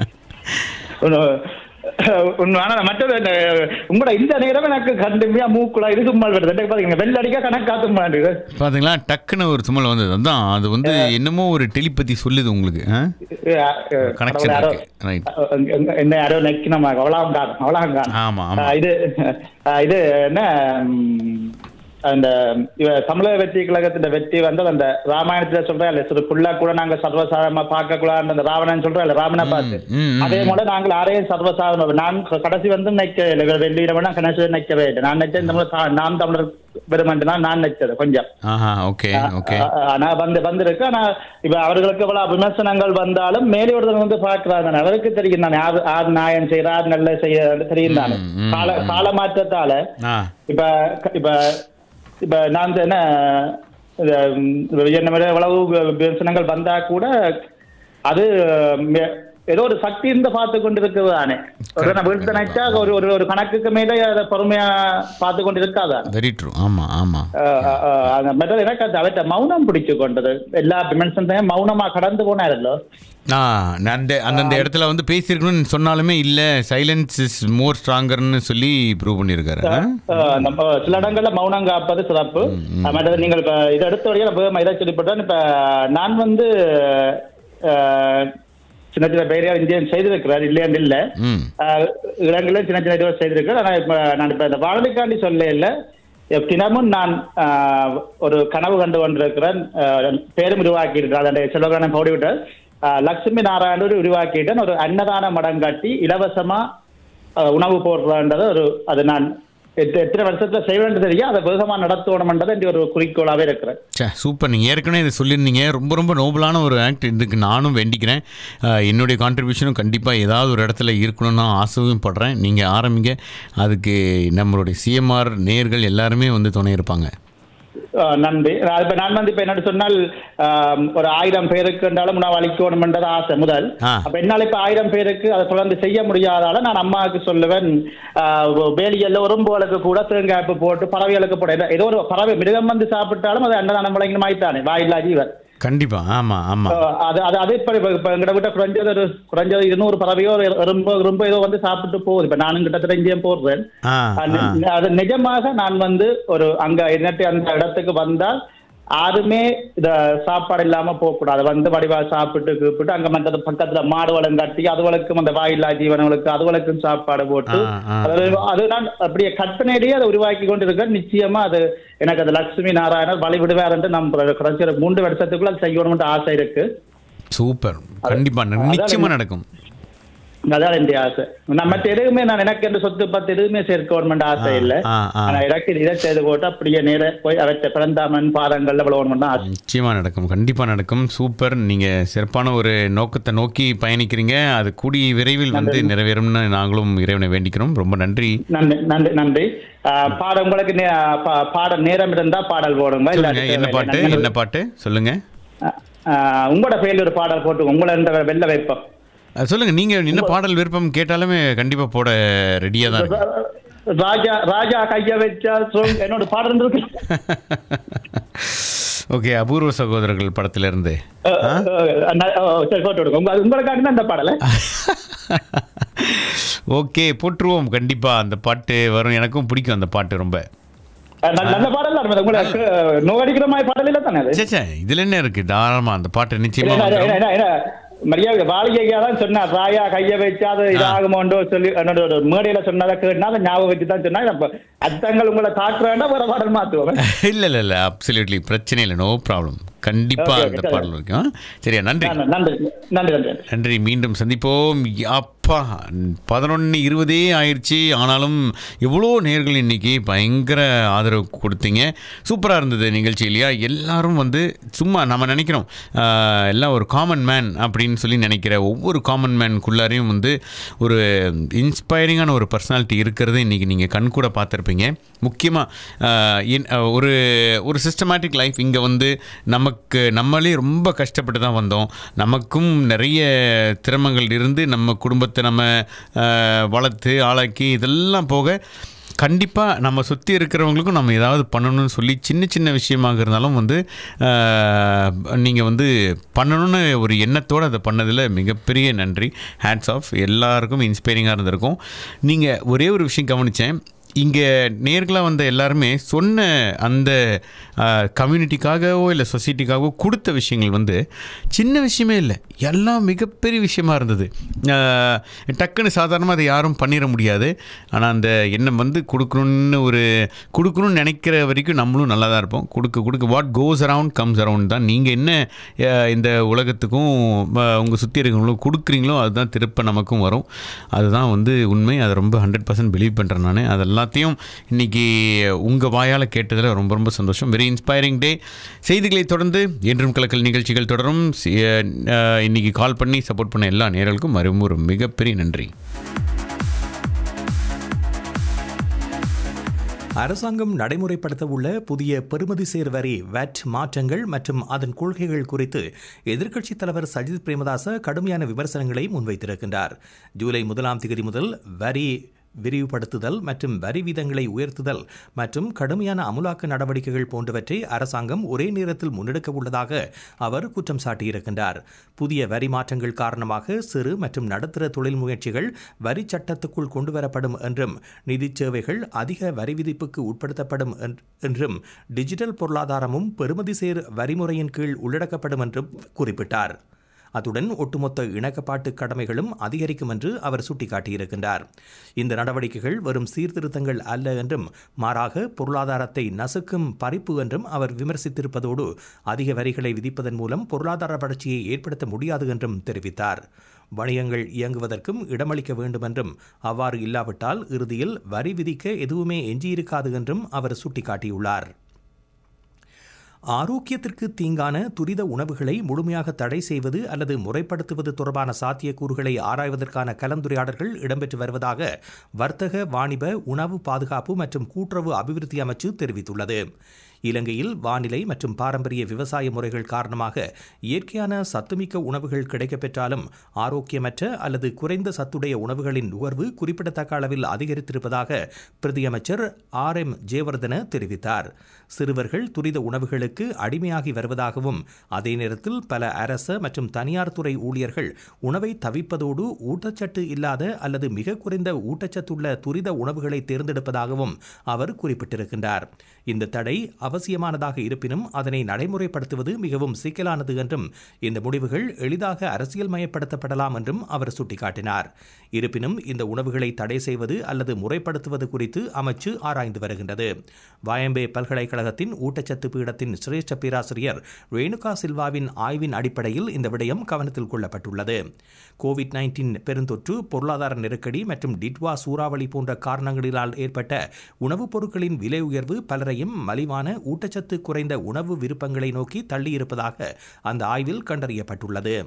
உண்மையான மற்றது இந்த, உங்களோட இந்த நேரம் எனக்கு கண்டுமையா மூக்குலா இது தும்மல் வருது எனக்கு பாத்தீங்க வெள்ளடிக்கா கணக்கா தும்மல் பாத்தீங்களா டக்குன்னு ஒரு தும்மல் வந்தது அதான் அது வந்து என்னமோ ஒரு டெலிபதி சொல்லுது உங்களுக்கு கனெக்ஷன் இருக்கு ரைட் என்ன யாரோ நெக்கினமா அவ்வளவு காணும் அவ்வளவு காணும் ஆமா ஆமா ஆஹ் இது ஆஹ் இது என்ன ம், அந்த இவ தமிழக வெற்றி கழகத்தின் வெற்றி வந்து அந்த ராமாயணத்துல சொல்றேன் இல்ல சிறு புள்ள கூட நாங்க சர்வசாதாரணமா பார்க்க கூடாது அந்த ராவணன் சொல்றேன் இல்ல ராவண பார்த்து ம், ம், அதே போல நாங்கள் யாரையும் சர்வசாதாரண நான் கடைசி வந்து நிக்க இல்லை வெள்ளியிடமா கடைசி நிக்கவே இல்லை நான் நினைச்சேன் இந்த முறை தா- நாம் தமிழர் பெருமண்டுனா நான் நினைச்சது கொஞ்சம் ஆஹா ஓகே ஓகே ஆ- ஆனா வந்து வந்திருக்கு ஆனா இப்ப அவர்களுக்கு இவ்வளவு விமர்சனங்கள் வந்தாலும் மேலே ஒருத்தர் வந்து பாக்குறாங்க அவருக்கு தெரியும் தானே யார் யார் நியாயம் செய்யறா யார் நல்ல செய்ய தெரியும் தானே ம், ம், கால கால மாற்றத்தால ஆ இப்ப இப்ப இப்ப நான் என்ன இந்த, ம், என்ன மாதிரி எவ்வளவு விமர்சனங்கள் வந்தா கூட அது மே- ஏதோ ஒரு சக்தி இருந்து பார்த்து கொண்டு இருக்கிறது தானே ஒரு நம்ம வீழ்த்த நினைச்சா ஒரு ஒரு ஒரு கணக்குக்கு மேலே அதை பொறுமையா பார்த்து கொண்டு இருக்காதா வெரி ட்ரூ ஆமாம் ஆமாம் அந்த மெத்தட் எனக்கு அது அவற்றை மௌனம் பிடிச்சு கொண்டது எல்லா விமர்சனத்தையும் மௌனமா கடந்து போனாரല്ലോ ஆ நான் அந்த அந்தந்த இடத்துல வந்து பேசியிருக்கணும்னு சொன்னாலுமே இல்லை சைலன்ஸ் இஸ் மோர் ஸ்ட்ராங்கர்னு சொல்லி ப்ரூவ் பண்ணியிருக்காரு ஆ? அஹ் நம்ம சில இடங்கள்ல மௌனம் காப்பது சிறப்பு மற்றது நீங்கள் இப்ப இதை எடுத்த வழியா வேகமா இதை சொல்லிப்பட்டேன் இப்ப நான் வந்து அஹ், சின்ன சின்ன பெயரையா இந்தியன் செய்திருக்கிறார் இல்லையான்னு இல்ல ம் அஹ், இடங்களில் சின்ன சின்ன இதுவாக செய்திருக்கிறேன் ஆனா இப்ப நான் இப்ப இந்த வாழ்க்கைக்காண்டி சொல்ல இல்லை தினமும் நான் அஹ், ஒரு கனவு கண்டு கொண்டிருக்கிறேன் அஹ், பேரும் உருவாக்கி இருக்கிறேன் அதை செல்வகானம் போடிவிட்டார் லட்சுமி நாராயணன் உருவாக்கிட்டேன் ஒரு அன்னதான மடம் கட்டி இலவசமா அஹ், உணவு போடுறன்றது ஒரு அது நான் எத்த- எத்தனை வருஷத்துல செய்வேன் தெரியும் அதை வேகமா நடத்தணும்ன்றது என்ற ஒரு குறிக்கோளாவே இருக்கிறேன் சே சூப்பர் நீங்கள் ஏற்கனவே இதை சொல்லியிருந்தீங்க ரொம்ப ரொம்ப நோபலான ஒரு ஆக்ட் இதுக்கு நானும் வேண்டிக்கிறேன் ஆஹ், என்னுடைய கான்ட்ரிபியூஷனும் கண்டிப்பாக ஏதாவது ஒரு இடத்துல இருக்கணும்னு ஆசையும் படுறேன் நீங்கள் ஆரம்பிங்க அதுக்கு நம்மளுடைய சிஎம்ஆர் நேர்கள் எல்லாருமே வந்து துணை இருப்பாங்க அஹ் நன்றி நான் இப்ப நான் வந்து இப்ப என்ன சொன்னால் ஆம், ஒரு ஆயிரம் பேருக்கு என்றாலும் உணவு அளிக்கணும்ன்றது ஆசை முதல் ஆ. அப்ப என்னால இப்ப ஆயிரம் பேருக்கு அதை தொடர்ந்து செய்ய முடியாதால நான் அம்மாவுக்கு சொல்லுவேன் ஆஹ், வேலியல்ல உறும்புகளுக்கு கூட தேங்காய்ப்பு போட்டு பறவைகளுக்கு போட ஏதோ- ஏதோ ஒரு பறவை மிருகம் வந்து சாப்பிட்டாலும் அது அன்னதானம் வழங்கினமாய்த்தானே வாயில்லா ஜீவன் கண்டிப்பாக ஆமாம் ஆமாம் அஹ், அது அது அது இப்ப இப்ப இப்ப எங்கட விட்ட குறைஞ்சது ஒரு குறைஞ்சது இருநூறு பறவையோ ஒரு ரொம்ப ரொம்ப ஏதோ வந்து சாப்பிட்டு போகுது இப்ப நானும் கிட்டத்தட்ட இங்கேயும் போடுறேன் ஆ அது ஆ அது நிஜமாக நான் வந்து ஒரு அங்க என்னட்டு அந்த இடத்துக்கு வந்தால் யாருமே இத சாப்பாடு இல்லாம போக கூடாது வந்து வடிவா சாப்பிட்டு கூப்பிட்டு அங்க மற்ற பக்கத்துல மாடுவளம் கட்டி அதுவளுக்கும் அந்த வாயில்லா ஜீவனங்களுக்கு அதுவளுக்கும் சாப்பாடு போட்டு ஆ, ஆ, அது அது நான் அப்படியே கற்பனையிலேயே அதை உருவாக்கி கொண்டு இருக்கேன் நிச்சயமா அது எனக்கு அது லட்சுமி நாராயணர் வழி விடுவார் என்று நம்புறேன் கடைசி ஒரு மூன்று வருஷத்துக்குள்ள அது செய்யணும்னு ஆசை இருக்கு சூப்பர் கண்டிப்பாக நிச்சயமாக நடக்கும் அதான் என்னுடைய ஆசை நான் மற்ற எதுவுமே நான் எனக்கு என்று சொத்து பத்து எதுவுமே சேர்க்க ஆசை ஆ, இல்லை ஆ, ஆ. ஆனா எனக்கு இதை செய்து போட்டு அப்படியே நேர போய் அவற்றை பிறந்தாமன் பாதங்கள்ல விளவணும் ஆசை நிச்சயமாக நடக்கும் கண்டிப்பாக நடக்கும் சூப்பர் நீங்கள் சிறப்பான ஒரு நோக்கத்தை நோக்கி பயணிக்கிறீங்க அது கூடிய விரைவில் வந்து நிறைவேறும்னு நாங்களும் இறைவனை வேண்டிக்கிறோம் ரொம்ப நன்றி நன்றி நன்றி நன்றி ஆஹ் பாட உங்களுக்கு நே- பா- பாட நேரம் இருந்தா பாடல் போடுங்க சொல்லுங்க இல்லாட்டி என்ன பாட்டு தேவையில்லை. என்ன பாட்டு சொல்லுங்க ஆஹ் உங்களோட பேர்ல ஒரு பாடல் போட்டு உங்களை இந்த வெள்ள வைப்போம் அஹ் சொல்லுங்க நீங்க என்ன பாடல் விருப்பம் கேட்டாலுமே கண்டிப்பா போட ரெடியா தான் இருக்கு ராஜா ராஜா கைய வச்சா சொல் என்னோட பாடல் இருக்கு ஓகே அபூர்வ சகோதரர்கள் படத்துல இருந்து அஹ், அஹ், ந- அஹ், சரி போட்டு விடுங்க உங்க உங்களுக்காக தான் இந்த பாடல ஓகே போட்டுருவோம் கண்டிப்பா அந்த பாட்டு வரும் எனக்கும் பிடிக்கும் அந்த பாட்டு ரொம்ப நல்ல நல்ல பாடல் தான் உங்களுக்கு நோகடிக்கிற மாதிரி பாடல் இல்ல தானே அது சே சே இதுல என்ன இருக்கு தாராளமா அந்த பாட்டு நிச்சயமா என்ன- வந்துரும். என்ன- என்ன- என்ன, மரியாதை வாலிகையா தான் சொன்னார் ராயா கைய வச்சா அது இதாகுமோண்டோ சொல்லி என்னோட ஒரு மேடையில சொன்னதை கேட்டா அதை ஞாபகம் வச்சு தான் சொன்னா அப்ப அர்த்தங்கள் உங்களை தாக்க வேண்டாம் வேற பாடல் மாத்துவோம் இல்ல இல்ல இல்ல அப்சல்யூட்லி பிரச்சனை இல்லை நோ ப்ராப்ளம் கண்டிப்பா Okay, okay, அந்த சரி. பாடல் இருக்கும் சரியா நன்றி நன்றி நன்றி நன்றி நன்றி நன்றி மீண்டும் சந்திப்போம் அப்பா பதினொன்று இருபதே ஆயிடுச்சு ஆனாலும் எவ்வளோ நேர்கள் இன்னைக்கு பயங்கர ஆதரவு கொடுத்தீங்க சூப்பராக இருந்தது நிகழ்ச்சி இல்லையா எல்லாரும் வந்து சும்மா நம்ம நினைக்கிறோம் ஆஹ், எல்லாம் ஒரு காமன் மேன் அப்படின்னு சொல்லி நினைக்கிற ஒவ்வொரு காமன் மேனுக்குள்ளாரையும் வந்து ஒரு இன்ஸ்பைரிங்கான ஒரு பர்சனாலிட்டி இருக்கிறது இன்றைக்கி நீங்கள் கண்கூட பார்த்துருப்பீங்க முக்கியமாக ஒரு ஒரு சிஸ்டமேட்டிக் லைஃப் இங்கே வந்து நமக்கு நம்மளே ரொம்ப கஷ்டப்பட்டு தான் வந்தோம் நமக்கும் நிறைய திறமங்கள் இருந்து நம்ம குடும்பத்தை நம்ம ஆஹ், வளர்த்து ஆளாக்கி இதெல்லாம் போக கண்டிப்பாக நம்ம சுற்றி இருக்கிறவங்களுக்கும் நம்ம ஏதாவது பண்ணணும்னு சொல்லி சின்ன சின்ன விஷயமாக இருந்தாலும் வந்து நீங்கள் வந்து பண்ணணும்னு ஒரு எண்ணத்தோடு அதை பண்ணதில் மிகப்பெரிய நன்றி ஹேட்ஸ் ஆஃப் எல்லாருக்கும் இன்ஸ்பைரிங்காக இருந்திருக்கும் நீங்கள் ஒரே ஒரு விஷயம் கவனித்தேன் இங்கே நேர்களாக வந்த எல்லாருமே சொன்ன அந்த கம்யூனிட்டிக்காகவோ இல்லை சொசைட்டிக்காகவோ கொடுத்த விஷயங்கள் வந்து சின்ன விஷயமே இல்லை எல்லாம் மிகப்பெரிய விஷயமா இருந்தது ஆஹ், டக்குன்னு சாதாரணமாக அதை யாரும் பண்ணிட முடியாது ஆனால் அந்த எண்ணம் வந்து கொடுக்கணுன்னு ஒரு கொடுக்கணும்னு நினைக்கிற வரைக்கும் நம்மளும் நல்லா தான் இருப்போம் கொடுக்க கொடுக்க what goes around comes around தான் நீங்கள் என்ன ஆஹ், இந்த உலகத்துக்கும் உங்கள் சுற்றி இருக்கிறவங்களும் கொடுக்குறீங்களோ அதுதான் திருப்ப நமக்கும் வரும் அதுதான் வந்து உண்மை அதை ரொம்ப ஹண்ட்ரட் பர்சன்ட் பிலீவ் பண்ணுறேன் நான் அது எல்லாத்தையும் இன்றைக்கி உங்கள் வாயால் கேட்டதில் ரொம்ப ரொம்ப சந்தோஷம் வெரி இன்ஸ்பைரிங் டே செய்திகளை தொடர்ந்து என்றும் கலக்கல் நிகழ்ச்சிகள் தொடரும் சி- அஹ், இன்னைக்கு கால் பண்ணி சப்போர்ட் பண்ண எல்லா நேரலுக்கும் மறுபடியும் ஒரு மிகப்பெரிய நன்றி அரசாங்கம் நடைமுறைப்படுத்தவுள்ள புதிய பெறுமதி சேர் வரி வேட் மாற்றங்கள் மற்றும் அதன் கொள்கைகள் குறித்து எதிர்க்கட்சித் தலைவர் சஜித் பிரேமதாச கடுமையான விமர்சனங்களை முன்வைத்திருக்கின்றார் ஜூலை முதலாம் தேதி முதல் வரி விரிவுபடுத்துதல் மற்றும் வரி வீதங்களை உயர்த்துதல் மற்றும் கடுமையான அமுலாக்க நடவடிக்கைகள் போன்றவற்றை அரசாங்கம் ஒரே நேரத்தில் முன்னெடுக்க உள்ளதாக அவர் குற்றம் சாட்டியிருக்கின்றார் புதிய வரி மாற்றங்கள் காரணமாக சிறு மற்றும் நடுத்தர தொழில் முயற்சிகள் வரி சட்டத்துக்குள் கொண்டுவரப்படும் என்றும் நிதிச் சேவைகள் அதிக வரி விதிப்புக்கு உட்படுத்தப்படும் என்றும் டிஜிட்டல் பொருளாதாரமும் பெறுமதி சேர் வரிமுறையின் கீழ் உள்ளடக்கப்படும் என்றும் குறிப்பிட்டார் அத்துடன் ஒட்டுமொத்த இணக்கப்பாட்டு கடமைகளும் அதிகரிக்கும் என்று அவர் சுட்டிக்காட்டியிருக்கின்றார் இந்த நடவடிக்கைகள் வெறும் சீர்திருத்தங்கள் அல்ல என்றும் மாறாக பொருளாதாரத்தை நசுக்கும் பறிப்பு என்றும் அவர் விமர்சித்திருப்பதோடு அதிக வரிகளை விதிப்பதன் மூலம் பொருளாதார வளர்ச்சியை ஏற்படுத்த முடியாது என்றும் தெரிவித்தார் வணிகங்கள் இயங்குவதற்கும் இடமளிக்க வேண்டும் என்றும் அவ்வாறு இல்லாவிட்டால் இறுதியில் வரி விதிக்க எதுவுமே எஞ்சியிருக்காது என்றும் அவர் சுட்டிக்காட்டியுள்ளார் ஆரோக்கியத்திற்கு தீங்கான துரித உணவுகளை முழுமையாக தடை செய்வது அல்லது முறைப்படுத்துவது தொடர்பான சாத்தியக்கூறுகளை ஆராய்வதற்கான கலந்துரையாடல்கள் இடம்பெற்று வருவதாக வர்த்தக வாணிப உணவு பாதுகாப்பு மற்றும் கூட்டுறவு அபிவிருத்தி அமைச்சு தெரிவித்துள்ளது இலங்கையில் வானிலை மற்றும் பாரம்பரிய விவசாய முறைகள் காரணமாக இயற்கையான சத்துமிக்க உணவுகள் கிடைக்கப்பெற்றாலும் ஆரோக்கியமற்ற அல்லது குறைந்த சத்துடைய உணவுகளின் நுகர்வு குறிப்பிடத்தக்க அளவில் அதிகரித்திருப்பதாக பிரதியமைச்சர் ஆர் எம் ஜெயவர்தன தெரிவித்தார் சிறுவர்கள் துரித உணவுகளுக்கு அடிமையாகி வருவதாகவும் அதே நேரத்தில் பல அரச மற்றும் தனியார் துறை ஊழியர்கள் உணவை தவிப்பதோடு ஊட்டச்சத்து இல்லாத அல்லது மிக குறைந்த ஊட்டச்சத்துள்ள துரித உணவுகளை தேர்ந்தெடுப்பதாகவும் அவர் குறிப்பிட்டிருக்கின்றார் இந்த தடை அவசியமானதாக இருப்பினும் அதனை நடைமுறைப்படுத்துவது மிகவும் சிக்கலானது என்றும் இந்த முடிவுகள் எளிதாக அரசியல் மயப்படுத்தப்படலாம் என்றும் அவர் சுட்டிக்காட்டினார் இருப்பினும் இந்த உணவுகளை தடை செய்வது அல்லது முறைப்படுத்துவது குறித்து அமைச்சு ஆராய்ந்து வருகின்றது வாயம்பே பல்கலைக்கழகத்தின் ஊட்டச்சத்து பீடத்தின் சிரேஷ்ட பேராசிரியர் ரேணுகா சில்வாவின் ஆய்வின் அடிப்படையில் இந்த விடயம் கவனத்தில் கொள்ளப்பட்டுள்ளது கோவிட் நைன்டீன் பெருந்தொற்று பொருளாதார நெருக்கடி மற்றும் டிட்வா சூறாவளி போன்ற காரணங்களினால் ஏற்பட்ட உணவுப் பொருட்களின் விலை உயர்வு பலரையும் மலிவான ஊட்டச்சத்து குறைந்த உணவு விருப்பங்களை நோக்கி தள்ளியிருப்பதாக அந்த ஆய்வில் கண்டறியப்பட்டுள்ளது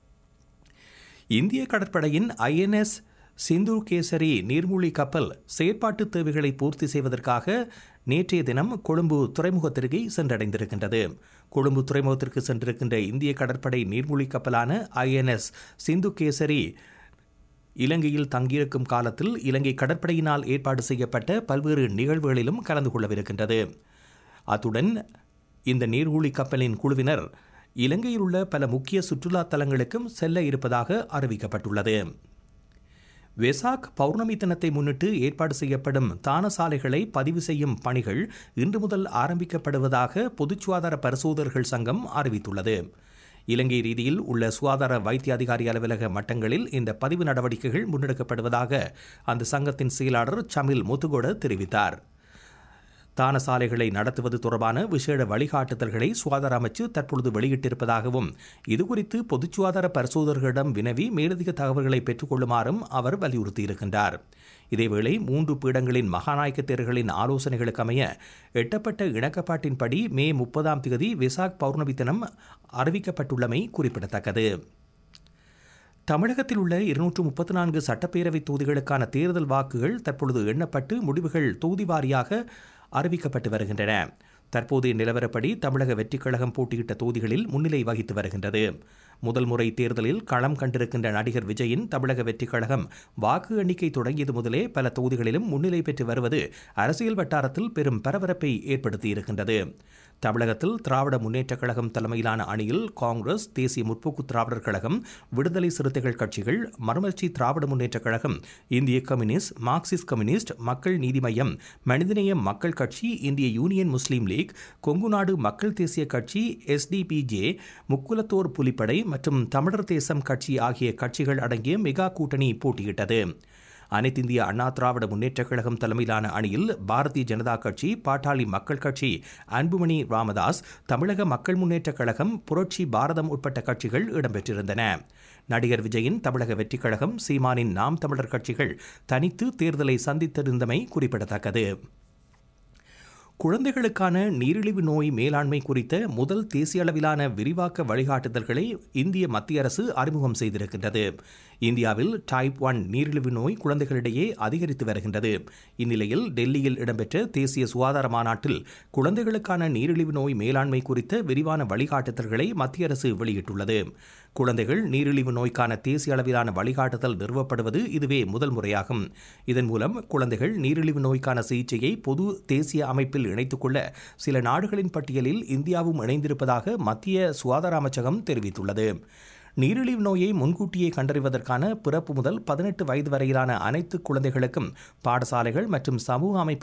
இந்திய கடற்படையின் ஐஎன்எஸ் சிந்து கேசரி நீர்மூழ்கி கப்பல் செயற்பாட்டு தேவைகளை பூர்த்தி செய்வதற்காக நேற்றைய தினம் கொழும்பு துறைமுகத்திற்கு சென்றடைந்திருக்கின்றது கொழும்பு துறைமுகத்திற்கு சென்றிருக்கின்ற இந்திய கடற்படை நீர்மூழ்கி கப்பலான ஐஎன்எஸ் சிந்து கேசரி இலங்கையில் தங்கியிருக்கும் காலத்தில் இலங்கை கடற்படையினால் ஏற்பாடு செய்யப்பட்ட பல்வேறு நிகழ்வுகளிலும் கலந்து கொள்ளவிருக்கின்றது அத்துடன் இந்த நீர்மூழ்கி கப்பலின் குழுவினர் இலங்கையில் உள்ள பல முக்கிய சுற்றுலா தலங்களுக்கும் செல்ல இருப்பதாக அறிவிக்கப்பட்டுள்ளது வெசாக் பௌர்ணமி தினத்தை முன்னிட்டு ஏற்பாடு செய்யப்படும் தான சாலைகளை பதிவு செய்யும் பணிகள் இன்று முதல் ஆரம்பிக்கப்படுவதாக பொது சுகாதார பரிசோதகர்கள் சங்கம் அறிவித்துள்ளது இலங்கை ரீதியில் உள்ள சுகாதார வைத்திய அதிகாரி அலுவலக மட்டங்களில் இந்த பதிவு நடவடிக்கைகள் முன்னெடுக்கப்படுவதாக அந்த சங்கத்தின் செயலாளர் சமில் முத்துகோட தெரிவித்தார் தான சாலைகளை நடத்துவது தொடர்பான விசேட வழிகாட்டுதல்களை சுகாதார அமைச்சு தற்பொழுது வெளியிட்டிருப்பதாகவும் இதுகுறித்து பொது சுகாதார பரிசோதகர்களிடம் வினவி மேலதிக தகவல்களை பெற்றுக்கொள்ளுமாறும் அவர் வலியுறுத்தியிருக்கின்றார் இதேவேளை மூன்று பீடங்களின் மகாநாயக்க தேர்களின் ஆலோசனைகளுக்கு அமைய எட்டப்பட்ட இணக்கப்பாட்டின்படி மே முப்பதாம் தேதி விசாக் பௌர்ணமி தினம் அறிவிக்கப்பட்டுள்ளமை குறிப்பிடத்தக்கது தமிழகத்தில் உள்ள இருநூற்று முப்பத்தி நான்கு சட்டப்பேரவை தொகுதிகளுக்கான தேர்தல் வாக்குகள் தற்பொழுது எண்ணப்பட்டு முடிவுகள் தொகுதி வாரியாக அறிவிக்கப்பட்டு வருகின்றன தற்போதைய நிலவரப்படி தமிழக வெற்றிக் கழகம் போட்டியிட்ட தொகுதிகளில் முன்னிலை வகித்து வருகின்றது முதல் முறை தேர்தலில் களம் கண்டிருக்கின்ற நடிகர் விஜயின் தமிழக வெற்றிக் கழகம் வாக்கு எண்ணிக்கை தொடங்கியது முதலே பல தொகுதிகளிலும் முன்னிலை பெற்று வருவது அரசியல் வட்டாரத்தில் பெரும் பரபரப்பை ஏற்படுத்தியிருக்கின்றது தமிழகத்தில் திராவிட முன்னேற்றக் கழகம் தலைமையிலான அணியில் காங்கிரஸ் தேசிய முற்போக்கு திராவிடர் கழகம் விடுதலை சிறுத்தைகள் கட்சிகள் மறுமலர்ச்சி திராவிட முன்னேற்றக் கழகம் இந்திய கம்யூனிஸ்ட் மார்க்சிஸ்ட் கம்யூனிஸ்ட் மக்கள் நீதி மய்யம் மனிதநேய மக்கள் கட்சி இந்திய யூனியன் முஸ்லீம் லீக் கொங்குநாடு மக்கள் தேசிய கட்சி எஸ்டிபிஜே முக்குலத்தோர் புலிப்படை மற்றும் தமிழர் தேசம் கட்சி ஆகிய கட்சிகள் அடங்கிய மெகா கூட்டணி போட்டியிட்டது அனைத்திந்திய அண்ணா திராவிட முன்னேற்றக் கழகம் தலைமையிலான அணியில் பாரதிய ஜனதா கட்சி பாட்டாளி மக்கள் கட்சி அன்புமணி ராமதாஸ் தமிழக மக்கள் முன்னேற்றக் கழகம் புரட்சி பாரதம் உட்பட்ட கட்சிகள் இடம்பெற்றிருந்தன நடிகர் விஜயின் தமிழக வெற்றிக் கழகம் சீமானின் நாம் தமிழர் கட்சிகள் தனித்து தேர்தலை சந்தித்திருந்தமை குறிப்பிடத்தக்கது குழந்தைகளுக்கான நீரிழிவு நோய் மேலாண்மை குறித்த முதல் தேசிய அளவிலான விரிவாக்க வழிகாட்டுதல்களை இந்திய மத்திய அரசு அறிமுகம் செய்திருக்கின்றது இந்தியாவில் டைப் ஒன் நீரிழிவு நோய் குழந்தைகளிடையே அதிகரித்து வருகின்றது இந்நிலையில் டெல்லியில் இடம்பெற்ற தேசிய சுகாதார மாநாட்டில் குழந்தைகளுக்கான நீரிழிவு நோய் மேலாண்மை குறித்த விரிவான வழிகாட்டுதல்களை மத்திய அரசு வெளியிட்டுள்ளது குழந்தைகள் நீரிழிவு நோய்க்கான தேசிய அளவிலான வழிகாட்டுதல் நிறுவப்படுவது இதுவே முதல் முறையாகும் இதன் மூலம் குழந்தைகள் நீரிழிவு நோய்க்கான சிகிச்சையை பொது தேசிய அமைப்பில் இணைத்துக் கொள்ள சில நாடுகளின் பட்டியலில் இந்தியாவும் இணைந்திருப்பதாக மத்திய சுகாதார அமைச்சகம் தெரிவித்துள்ளது நீரிழிவு நோயை முன்கூட்டியே கண்டறிவதற்கான பிறப்பு முதல் பதினெட்டு வயது வரையிலான அனைத்து குழந்தைகளுக்கும் பாடசாலைகள் மற்றும் சமூக அமைப்பு